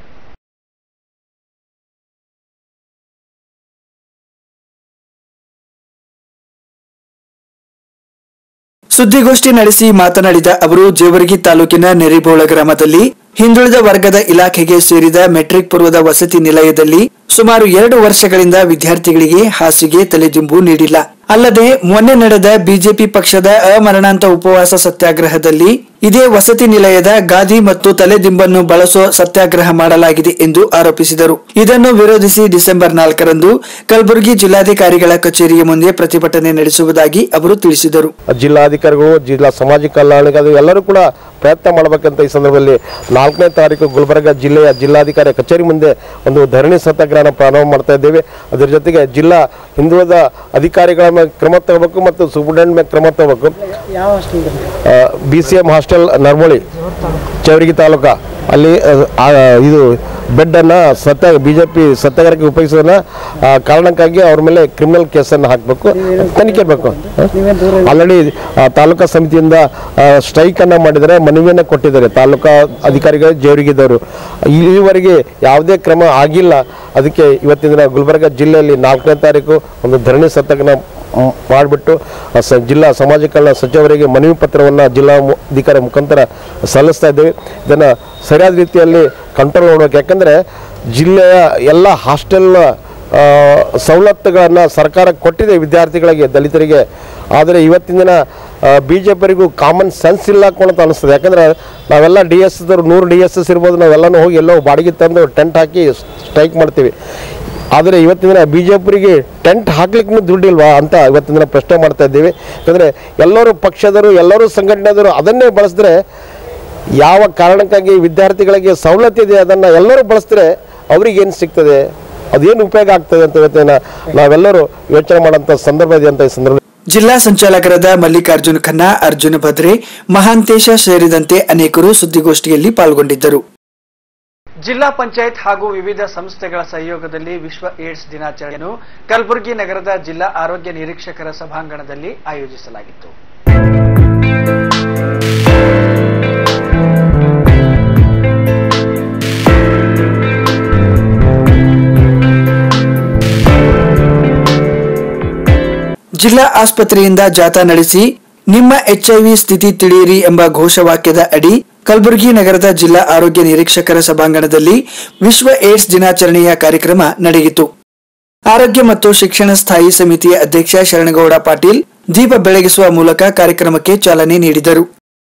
ಸುದ್ದಿಗೋಷ್ಠಿ ನಡೆಸಿ ಮಾತನಾಡಿದ ಅವರು ಜೇವರ್ಗಿ ತಾಲೂಕಿನ ನೆರಿಬೋಳ ಗ್ರಾಮದಲ್ಲಿ ಹಿಂದುಳಿದ ವರ್ಗದ ಇಲಾಖೆಗೆ ಸೇರಿದ ಮೆಟ್ರಿಕ್ ಪೂರ್ವದ ವಸತಿ ನಿಲಯದಲ್ಲಿ ಸುಮಾರು ಎರಡು ವರ್ಷಗಳಿಂದ ವಿದ್ಯಾರ್ಥಿಗಳಿಗೆ ಹಾಸಿಗೆ ತಲೆದಿಂಬು ನೀಡಿಲ್ಲ ಅಲ್ಲದೆ ಮೊನ್ನೆ ನಡೆದ ಬಿಜೆಪಿ ಪಕ್ಷದ ಅಮರಣಾಂತ ಉಪವಾಸ ಸತ್ಯಾಗ್ರಹದಲ್ಲಿ ಇದೇ ವಸತಿ ನಿಲಯದ ಗಾದಿ ಮತ್ತು ತಲೆದಿಂಬನ್ನು ಬಳಸೋ ಸತ್ಯಾಗ್ರಹ ಮಾಡಲಾಗಿದೆ ಎಂದು ಆರೋಪಿಸಿದರು ಇದನ್ನು ವಿರೋಧಿಸಿ ಡಿಸೆಂಬರ್ ನಾಲ್ಕರಂದು ಕಲಬುರಗಿ ಜಿಲ್ಲಾಧಿಕಾರಿಗಳ ಕಚೇರಿಯ ಮುಂದೆ ಪ್ರತಿಭಟನೆ ನಡೆಸುವುದಾಗಿ ಅವರು ತಿಳಿಸಿದರು ಜಿಲ್ಲಾಧಿಕಾರಿಗಳು ಜಿಲ್ಲಾ ಸಮಾಜ ಕಲ್ಯಾಣಿಕಾರಿ ಎಲ್ಲರೂ ಕೂಡ ಪ್ರಯತ್ನ ಮಾಡಬೇಕಂತ ಈ ಸಂದರ್ಭದಲ್ಲಿ ನಾಲ್ಕನೇ ತಾರೀಕು ಗುಲ್ಬರ್ಗ ಜಿಲ್ಲೆಯ ಜಿಲ್ಲಾಧಿಕಾರಿ ಕಚೇರಿ ಮುಂದೆ ಒಂದು ಧರಣಿ ಸತ್ಯಾಗ್ರಹನ ಪ್ರಾರಂಭ ಮಾಡ್ತಾ ಇದ್ದೇವೆ ಅದರ ಜೊತೆಗೆ ಜಿಲ್ಲಾ ಹಿಂದುಳಿದ ಅಧಿಕಾರಿಗಳ ಮೇಲೆ ಕ್ರಮ ತಗೋಬೇಕು ಮತ್ತು ಸೂಪರ್ಡೆಂಟ್ ಮೇಲೆ ಕ್ರಮ ತಗೋಬೇಕು ಯಾವ hostel B C M hostel ನರ್ಮೋಳಿ ಚವರಿಗಿ ತಾಲೂಕ ಅಲ್ಲಿ ಆ, ಆ, ಇದು ಬೆಡ್ಡನ್ನು ಸತ್ಯ ಬಿ ಜೆ ಪಿ ಸತ್ಯಾಗ್ರಹಕ್ಕೆ ಉಪಯೋಗಿಸೋದನ್ನ ಆ, ಕಾರಣಕ್ಕಾಗಿ ಅವ್ರ ಮೇಲೆ ಕ್ರಿಮಿನಲ್ ಕೇಸನ್ನು ಹಾಕಬೇಕು ತನಿಖೆ ಬೇಕು ಆಲ್ರೆಡಿ ತಾಲೂಕಾ ಸಮಿತಿಯಿಂದ ಸ್ಟ್ರೈಕನ್ನು ಮಾಡಿದರೆ ಮನವಿಯನ್ನು ಕೊಟ್ಟಿದ್ದಾರೆ ತಾಲೂಕಾ ಅಧಿಕಾರಿಗಳು ಜೇವರಿಗಿದ್ದವರು ಇಲ್ಲಿವರೆಗೆ ಯಾವುದೇ ಕ್ರಮ ಆಗಿಲ್ಲ ಅದಕ್ಕೆ ಇವತ್ತಿನ ದಿನ ಗುಲ್ಬರ್ಗ ಜಿಲ್ಲೆಯಲ್ಲಿ ನಾಲ್ಕನೇ ತಾರೀಕು ಒಂದು ಧರಣಿ ಸತ್ಯಾಗ್ರಹ ಮಾಡಿಬಿಟ್ಟು ಸ ಜಿಲ್ಲಾ ಸಮಾಜ ಕಲ್ಯಾಣ ಸಚಿವರಿಗೆ ಮನವಿ ಪತ್ರವನ್ನು ಜಿಲ್ಲಾ ಮು- ಅಧಿಕಾರಿ ಮುಖಾಂತರ ಸಲ್ಲಿಸ್ತಾ ಇದ್ದೇವೆ ಇದನ್ನು ಸರಿಯಾದ ರೀತಿಯಲ್ಲಿ ಕಂಟ್ರೋಲ್ ಮಾಡಬೇಕು ಯಾಕಂದರೆ ಜಿಲ್ಲೆಯ ಎಲ್ಲ ಹಾಸ್ಟೆಲ್ ಸವಲತ್ತುಗಳನ್ನು ಸರ್ಕಾರ ಕೊಟ್ಟಿದೆ ವಿದ್ಯಾರ್ಥಿಗಳಿಗೆ ದಲಿತರಿಗೆ ಆದರೆ ಇವತ್ತಿನ ದಿನ ಬಿ ಜೆ ಪಿಯವರಿಗೂ ಕಾಮನ್ ಸೆನ್ಸ್ ಇಲ್ಲ ಅಂತ ಅನಿಸ್ತದೆ ಯಾಕಂದರೆ ನಾವೆಲ್ಲ ಡಿ ಎಸ್ ನೂರು ಡಿ ಎಸ್ ಎಸ್ ಇರ್ಬೋದು ನಾವೆಲ್ಲನೂ ಹೋಗಿ ಎಲ್ಲೋ ಬಾಡಿಗೆ ತಂದು ಟೆಂಟ್ ಹಾಕಿ ಸ್ಟ್ರೈಕ್ ಮಾಡ್ತೀವಿ ಆದರೆ ಇವತ್ತಿನ ದಿನ ಬಿ ಜೆ ಪಿಗೆ ಟೆಂಟ್ ಹಾಕ್ಲಿಕ್ಕೆ ದುಡ್ಡಿಲ್ವಾ ಅಂತ ಇವತ್ತಿನ ದಿನ ಪ್ರಶ್ನೆ ಮಾಡ್ತಾ ಇದ್ದೀವಿ ಯಾಕಂದರೆ ಎಲ್ಲರೂ ಪಕ್ಷದರು ಎಲ್ಲರೂ ಸಂಘಟನೆದರು ಅದನ್ನೇ ಬಳಸಿದ್ರೆ ಯಾವ ಕಾರಣಕ್ಕಾಗಿ ವಿದ್ಯಾರ್ಥಿಗಳಿಗೆ ಸವಲತ್ತು ಇದೆ ಅದನ್ನು ಎಲ್ಲರೂ ಬಳಸಿದ್ರೆ ಅವ್ರಿಗೆ ಏನು ಸಿಗ್ತದೆ ಅದೇನು ಉಪಯೋಗ ಆಗ್ತದೆ ಅಂತ ಇವತ್ತಿನ ನಾವೆಲ್ಲರೂ ಯೋಚನೆ ಮಾಡೋಂಥ ಸಂದರ್ಭ ಇದೆ ಅಂತ ಈ ಸಂದರ್ಭ ಜಿಲ್ಲಾ ಸಂಚಾಲಕರಾದ ಮಲ್ಲಿಕಾರ್ಜುನ ಖನ್ನಾ ಅರ್ಜುನ ಭದ್ರೆ ಮಹಾಂತೇಶ ಸೇರಿದಂತೆ ಅನೇಕರು ಸುದ್ದಿಗೋಷ್ಠಿಯಲ್ಲಿ ಪಾಲ್ಗೊಂಡಿದ್ದರು ಜಿಲ್ಲಾ ಪಂಚಾಯತ್ ಹಾಗೂ ವಿವಿಧ ಸಂಸ್ಥೆಗಳ ಸಹಯೋಗದಲ್ಲಿ ವಿಶ್ವ ಏಡ್ಸ್ ದಿನಾಚರಣೆಯನ್ನು ಕಲಬುರಗಿ ನಗರದ ಜಿಲ್ಲಾ ಆರೋಗ್ಯ ನಿರೀಕ್ಷಕರ ಸಭಾಂಗಣದಲ್ಲಿ ಆಯೋಜಿಸಲಾಗಿತ್ತು ಜಿಲ್ಲಾ ಆಸ್ಪತ್ರೆಯಿಂದ ಜಾಥಾ ನಡೆಸಿ ನಿಮ್ಮ ಎಚ್ಐವಿ ಸ್ಥಿತಿ ತಿಳಿಯಿರಿ ಎಂಬ ಘೋಷವಾಕ್ಯದ ಅಡಿ ಕಲಬುರಗಿ ನಗರದ ಜಿಲ್ಲಾ ಆರೋಗ್ಯ ನಿರೀಕ್ಷಕರ ಸಭಾಂಗಣದಲ್ಲಿ ವಿಶ್ವ ಏಡ್ಸ್ ದಿನಾಚರಣೆಯ ಕಾರ್ಯಕ್ರಮ ನಡೆಯಿತು ಆರೋಗ್ಯ ಮತ್ತು ಶಿಕ್ಷಣ ಸ್ಥಾಯಿ ಸಮಿತಿಯ ಅಧ್ಯಕ್ಷ ಶರಣಗೌಡ ಪಾಟೀಲ್ ದೀಪ ಬೆಳಗಿಸುವ ಮೂಲಕ ಕಾರ್ಯಕ್ರಮಕ್ಕೆ ಚಾಲನೆ ನೀಡಿದರು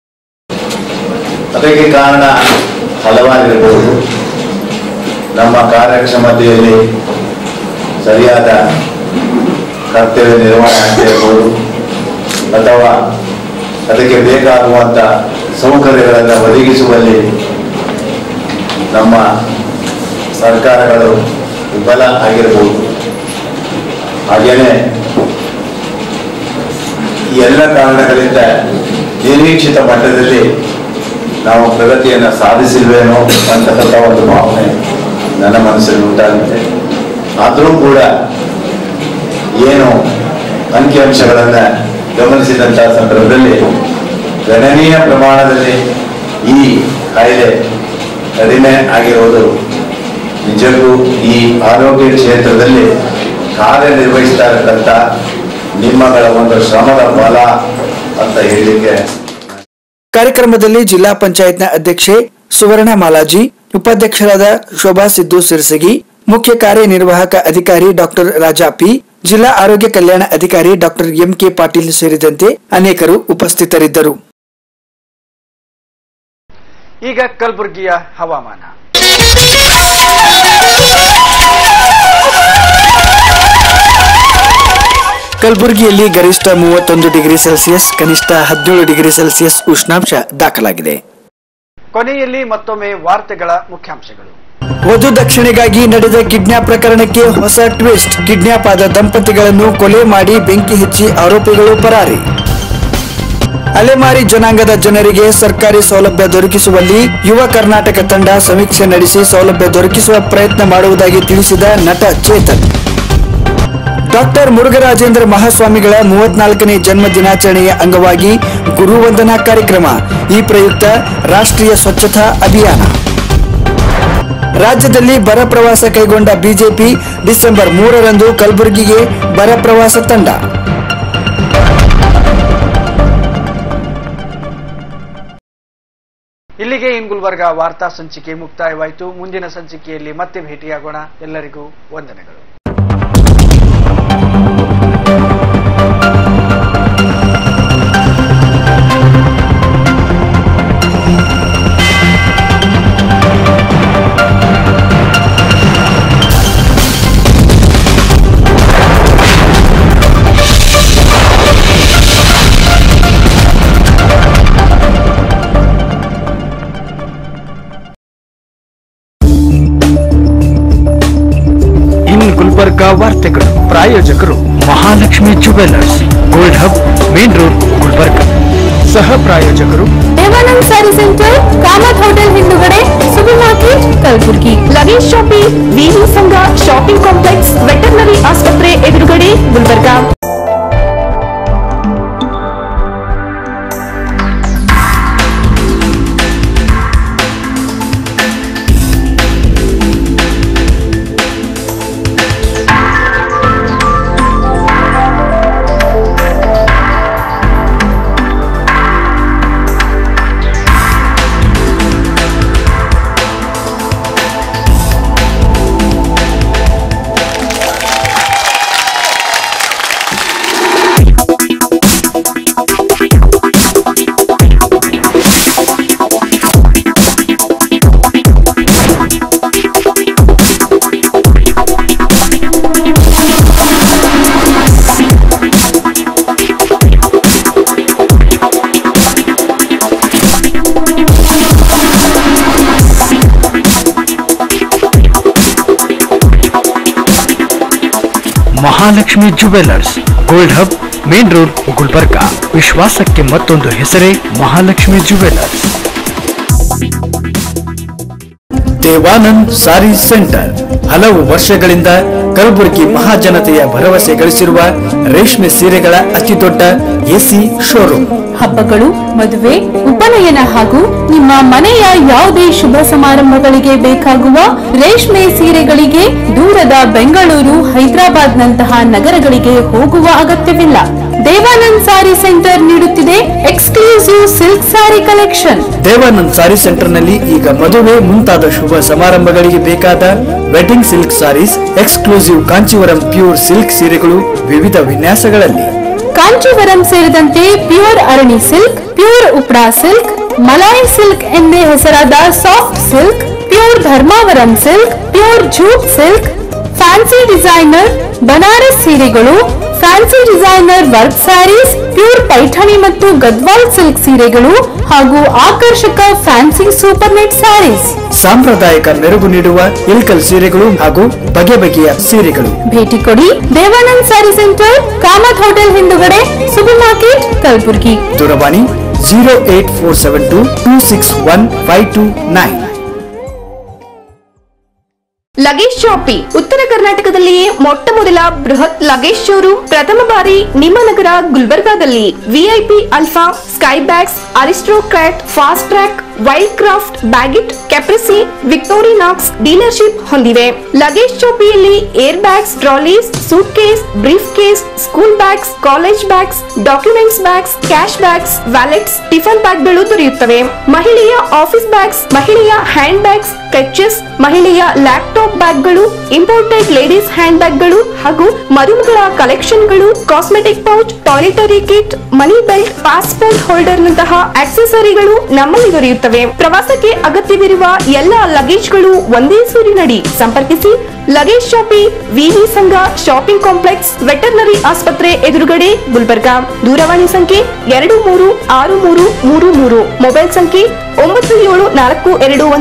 ಅದಕ್ಕೆ ಕಾರಣ ಹಲವಾರಿರಬಹುದು ನಮ್ಮ ಕಾರ್ಯಕ್ಷಮತೆಯಲ್ಲಿ ಸರಿಯಾದ ಕರ್ತವ್ಯ ನಿರ್ವಹಣೆ ಆಗ್ತಿರ್ಬೋದು ಅಥವಾ ಅದಕ್ಕೆ ಬೇಕಾಗುವಂಥ ಸೌಕರ್ಯಗಳನ್ನು ಒದಗಿಸುವಲ್ಲಿ ನಮ್ಮ ಸರ್ಕಾರಗಳು ವಿಫಲ ಆಗಿರಬಹುದು ಹಾಗೆಯೇ ಈ ಎಲ್ಲ ಕಾರಣಗಳಿಂದ ನಿರೀಕ್ಷಿತ ಮಟ್ಟದಲ್ಲಿ ನಾವು ಪ್ರಗತಿಯನ್ನು ಸಾಧಿಸಿಲ್ವೇನೋ ಅಂತಕ್ಕಂಥ ಒಂದು ಭಾವನೆ ನನ್ನ ಮನಸ್ಸಲ್ಲಿ ಉಂಟಾಗುತ್ತೆ ಆದರೂ ಕೂಡ ಏನು ಅಂಕಿಅಂಶಗಳನ್ನು ಗಮನಿಸಿದಂಥ ಸಂದರ್ಭದಲ್ಲಿ ಗಣನೀಯ ಪ್ರಮಾಣದಲ್ಲಿ ಈ ಕಾಯಿಲೆ ಕಡಿಮೆ ಆಗಿರುವುದು ನಿಜಕ್ಕೂ ಈ ಆರೋಗ್ಯ ಕ್ಷೇತ್ರದಲ್ಲಿ ಕಾರ್ಯನಿರ್ವಹಿಸ್ತಾ ಇರತಕ್ಕಂಥ ನಿಮ್ಮಗಳ ಒಂದು ಶ್ರಮದ ಫಲ ಅಂತ ಹೇಳಲಿಕ್ಕೆ ಕಾರ್ಯಕ್ರಮದಲ್ಲಿ ಜಿಲ್ಲಾ ಪಂಚಾಯತ್ನ ಅಧ್ಯಕ್ಷೆ ಸುವರ್ಣ ಮಾಲಾಜಿ ಉಪಾಧ್ಯಕ್ಷರಾದ ಶೋಭಾ ಸಿದ್ದು ಸಿರಸಗಿ ಮುಖ್ಯ ಕಾರ್ಯನಿರ್ವಾಹಕ ಅಧಿಕಾರಿ ಡಾಕ್ಟರ್ ರಾಜಾ ಪಿ ಜಿಲ್ಲಾ ಆರೋಗ್ಯ ಕಲ್ಯಾಣ ಅಧಿಕಾರಿ ಡಾಕ್ಟರ್ ಎಂಕೆ ಪಾಟೀಲ್ ಸೇರಿದಂತೆ ಅನೇಕರು ಉಪಸ್ಥಿತರಿದ್ದರು ಈಗ ಕಲಬುರಗಿಯ ಹವಾಮಾನ ಕಲಬುರಗಿಯಲ್ಲಿ ಗರಿಷ್ಠ ಮೂವತ್ತೊಂದು ಡಿಗ್ರಿ ಸೆಲ್ಸಿಯಸ್ ಕನಿಷ್ಠ ಹದಿನೇಳು ಡಿಗ್ರಿ ಸೆಲ್ಸಿಯಸ್ ಉಷ್ಣಾಂಶ ದಾಖಲಾಗಿದೆ ಕೊನೆಯಲ್ಲಿ ಮತ್ತೊಮ್ಮೆ ವಾರ್ತೆಗಳ ಮುಖ್ಯಾಂಶಗಳು ವಧು ದಕ್ಷಿಣೆಗಾಗಿ ನಡೆದ ಕಿಡ್ನಾಪ್ ಪ್ರಕರಣಕ್ಕೆ ಹೊಸ ಟ್ವಿಸ್ಟ್ ಕಿಡ್ನಾಪ್ ಆದ ದಂಪತಿಗಳನ್ನು ಕೊಲೆ ಮಾಡಿ ಬೆಂಕಿ ಹಚ್ಚಿ ಆರೋಪಿಗಳು ಪರಾರಿ ಅಲೆಮಾರಿ ಜನಾಂಗದ ಜನರಿಗೆ ಸರ್ಕಾರಿ ಸೌಲಭ್ಯ ದೊರಕಿಸುವಲ್ಲಿ ಯುವ ಕರ್ನಾಟಕ ತಂಡ ಸಮೀಕ್ಷೆ ನಡೆಸಿ ಸೌಲಭ್ಯ ದೊರಕಿಸುವ ಪ್ರಯತ್ನ ಮಾಡುವುದಾಗಿ ತಿಳಿಸಿದ ನಟ ಚೇತನ್ ಡಾಕ್ಟರ್ ಮುರುಘರಾಜೇಂದ್ರ ಮಹಾಸ್ವಾಮಿಗಳ ಮೂವತ್ನಾಲ್ಕನೇ ಜನ್ಮ ದಿನಾಚರಣೆಯ ಅಂಗವಾಗಿ ಗುರುವಂದನಾ ಕಾರ್ಯಕ್ರಮ ಈ ಪ್ರಯುಕ್ತ ರಾಷ್ಟ್ರೀಯ ಸ್ವಚ್ಛತಾ ಅಭಿಯಾನ ರಾಜ್ಯದಲ್ಲಿ ಬರ ಪ್ರವಾಸ ಕೈಗೊಂಡ ಬಿಜೆಪಿ ಡಿಸೆಂಬರ್ ಮೂರರಂದು ಕಲಬುರಗಿಗೆ ಬರ ಪ್ರವಾಸ ತಂಡ ಇಲ್ಲಿಗೆ ಇನ್ ಗುಲ್ಬರ್ಗ ವಾರ್ತಾ ಸಂಚಿಕೆ ಮುಕ್ತಾಯವಾಯಿತು ಮುಂದಿನ ಸಂಚಿಕೆಯಲ್ಲಿ ಮತ್ತೆ ಭೇಟಿಯಾಗೋಣ ಎಲ್ಲರಿಗೂ ವಂದನೆಗಳು ಇನ್ ಗುಲ್ಬರ್ಗ ವಾರ್ತೆಗಳು ಪ್ರಾಯೋಜಕರು Mahalakshmi jewellers gold hub main road Gulbarga ಸಹ ಪ್ರಾಯೋಜಕರು Devanand saree centre Kamat hotel ಹಿಂದುಗಡೆ supermarket Kalaburagi luggage shopping VV Sangha shopping complex veterinary ಆಸ್ಪತ್ರೆ ಎದುರುಗಡೆ Gulbarga Mahalakshmi jewellers gold hub main road Gulbarga ವಿಶ್ವಾಸಕ್ಕೆ ಮತ್ತೊಂದು ಹೆಸರೇ Mahalakshmi jewellers Devanand saree centre ಹಲವು ವರ್ಷಗಳಿಂದ ಕಲಬುರಗಿ ಮಹಾಜನತೆಯ ಭರವಸೆ ಗಳಿಸಿರುವ ರೇಷ್ಮೆ ಸೀರೆಗಳ ಅತಿದೊಡ್ಡ ಎಸಿ ಶೋರೂಮ್ ಹಬ್ಬಗಳು ಮದುವೆ ಉಪನಯನ ಹಾಗೂ ನಿಮ್ಮ ಮನೆಯ ಯಾವುದೇ ಶುಭ ಸಮಾರಂಭಗಳಿಗೆ ಬೇಕಾಗುವ ರೇಷ್ಮೆ ಸೀರೆಗಳಿಗೆ ದೂರದ ಬೆಂಗಳೂರು ಹೈದರಾಬಾದ್ ನಂತಹ ನಗರಗಳಿಗೆ ಹೋಗುವ ಅಗತ್ಯವಿಲ್ಲ ದೇವಾನಂದ್ ಸಾರಿ ಸೆಂಟರ್ ನೀಡುತ್ತಿದೆ exclusive silk saree collection Devanand saree centre ನಲ್ಲಿ ಈಗ ಮದುವೆ ಮುಂತಾದ ಶುಭ ಸಮಾರಂಭಗಳಿಗೆ ಬೇಕಾದ wedding silk sarees exclusive Kanchivaram pure silk ಸೀರೆಗಳು ವಿವಿಧ ವಿನ್ಯಾಸಗಳಲ್ಲಿ ಕಾಂಚೀವರಂ ಸೇರಿದಂತೆ ಪ್ಯೂರ್ ಅರಣಿ ಸಿಲ್ಕ್ ಪ್ಯೂರ್ ಉಪ್ರಾ ಸಿಲ್ಕ್ ಮಲಾಯಿ ಸಿಲ್ಕ್ ಎಂದೇ ಹೆಸರಾದ soft silk pure Dharmavaram silk pure jute silk fancy designer Banaras ಸೀರೆಗಳು fancy designer work sarees pure Paithani ಮತ್ತು ಗದ್ವಾಲ್ ಸಿಲ್ಕ್ ಸೀರೆಗಳು ಹಾಗೂ ಆಕರ್ಷಕ ಫ್ಯಾನ್ಸಿ ಸೂಪರ್ ನೆಟ್ ಸ್ಯಾರೀಸ್ ಸಾಂಪ್ರದಾಯಿಕ ಮೆರುಗು ನೀಡುವ ಇಲ್ಕಲ್ ಸೀರೆಗಳು ಹಾಗೂ ಬಗೆ ಬಗೆಯ ಸೀರೆಗಳು ಭೇಟಿ ಕೊಡಿ Devanand saree centre Kamat hotel ಹಿಂದುಗಡೆ ಸೂಪರ್ ಮಾರ್ಕೆಟ್ ಕಲಬುರಗಿ ದೂರವಾಣಿ zero eight four seven two two six one five two nine luggage shoppy ಉತ್ತರ ಕರ್ನಾಟಕದಲ್ಲಿಯೇ ಮೊಟ್ಟ ಮೊದಲ ಬೃಹತ್ ಲಗೇಜ್ ಶೋರೂಮ್ ಪ್ರಥಮ ಬಾರಿ ನಿಮ್ಮ ನಗರ ಗುಲ್ಬರ್ಗಾದಲ್ಲಿ VIP Alfa Skybags Aristocrat Fastrack Wildcraft Baggit Caprese Victorinox dealership ಹೊಂದಿವೆ ಲಗೇಜ್ ಶಾಪಿಯಲ್ಲಿ air bags trolleys suitcase briefcase school bags college bags documents bags cash bags wallets tiffin ಬ್ಯಾಗ್ಗಳು ದೊರೆಯುತ್ತವೆ ಮಹಿಳೆಯ office bags ಮಹಿಳೆಯ handbags clutches ಮಹಿಳೆಯ laptop ಬ್ಯಾಗ್ಗಳು imported ladies hand ಬ್ಯಾಗ್ಗಳು ಹಾಗೂ ಮರುಮಗಳ ಕಲೆಕ್ಷನ್ಗಳು cosmetic pouch toiletry kit money belt passport holder ನಂತಹ ಆಕ್ಸೆಸರಿಗಳು ನಮ್ಮಲ್ಲಿ ದೊರೆಯುತ್ತವೆ ಪ್ರವಾಸಕ್ಕೆ ಅಗತ್ಯವಿರುವ ಎಲ್ಲ ಲಗೇಜ್ಗಳು ಒಂದೇ ಸೂರಿನಡಿ ಸಂಪರ್ಕಿಸಿ ಲಗೇಜ್ ಶಾಪಿ ವಿವಿ ಸಂಘ ಶಾಪಿಂಗ್ ಕಾಂಪ್ಲೆಕ್ಸ್ ವೆಟರ್ನರಿ ಆಸ್ಪತ್ರೆ ಎದುರುಗಡೆ ಗುಲ್ಬರ್ಗಾ ದೂರವಾಣಿ ಸಂಖ್ಯೆ ಎರಡು ಮೂರು ಆರು ಮೂರು ಮೂರು ಮೂರು ಮೊಬೈಲ್ ಸಂಖ್ಯೆ ಒಂಬತ್ತು ಏಳು ನಾಲ್ಕು ಎರಡು ಒಂದು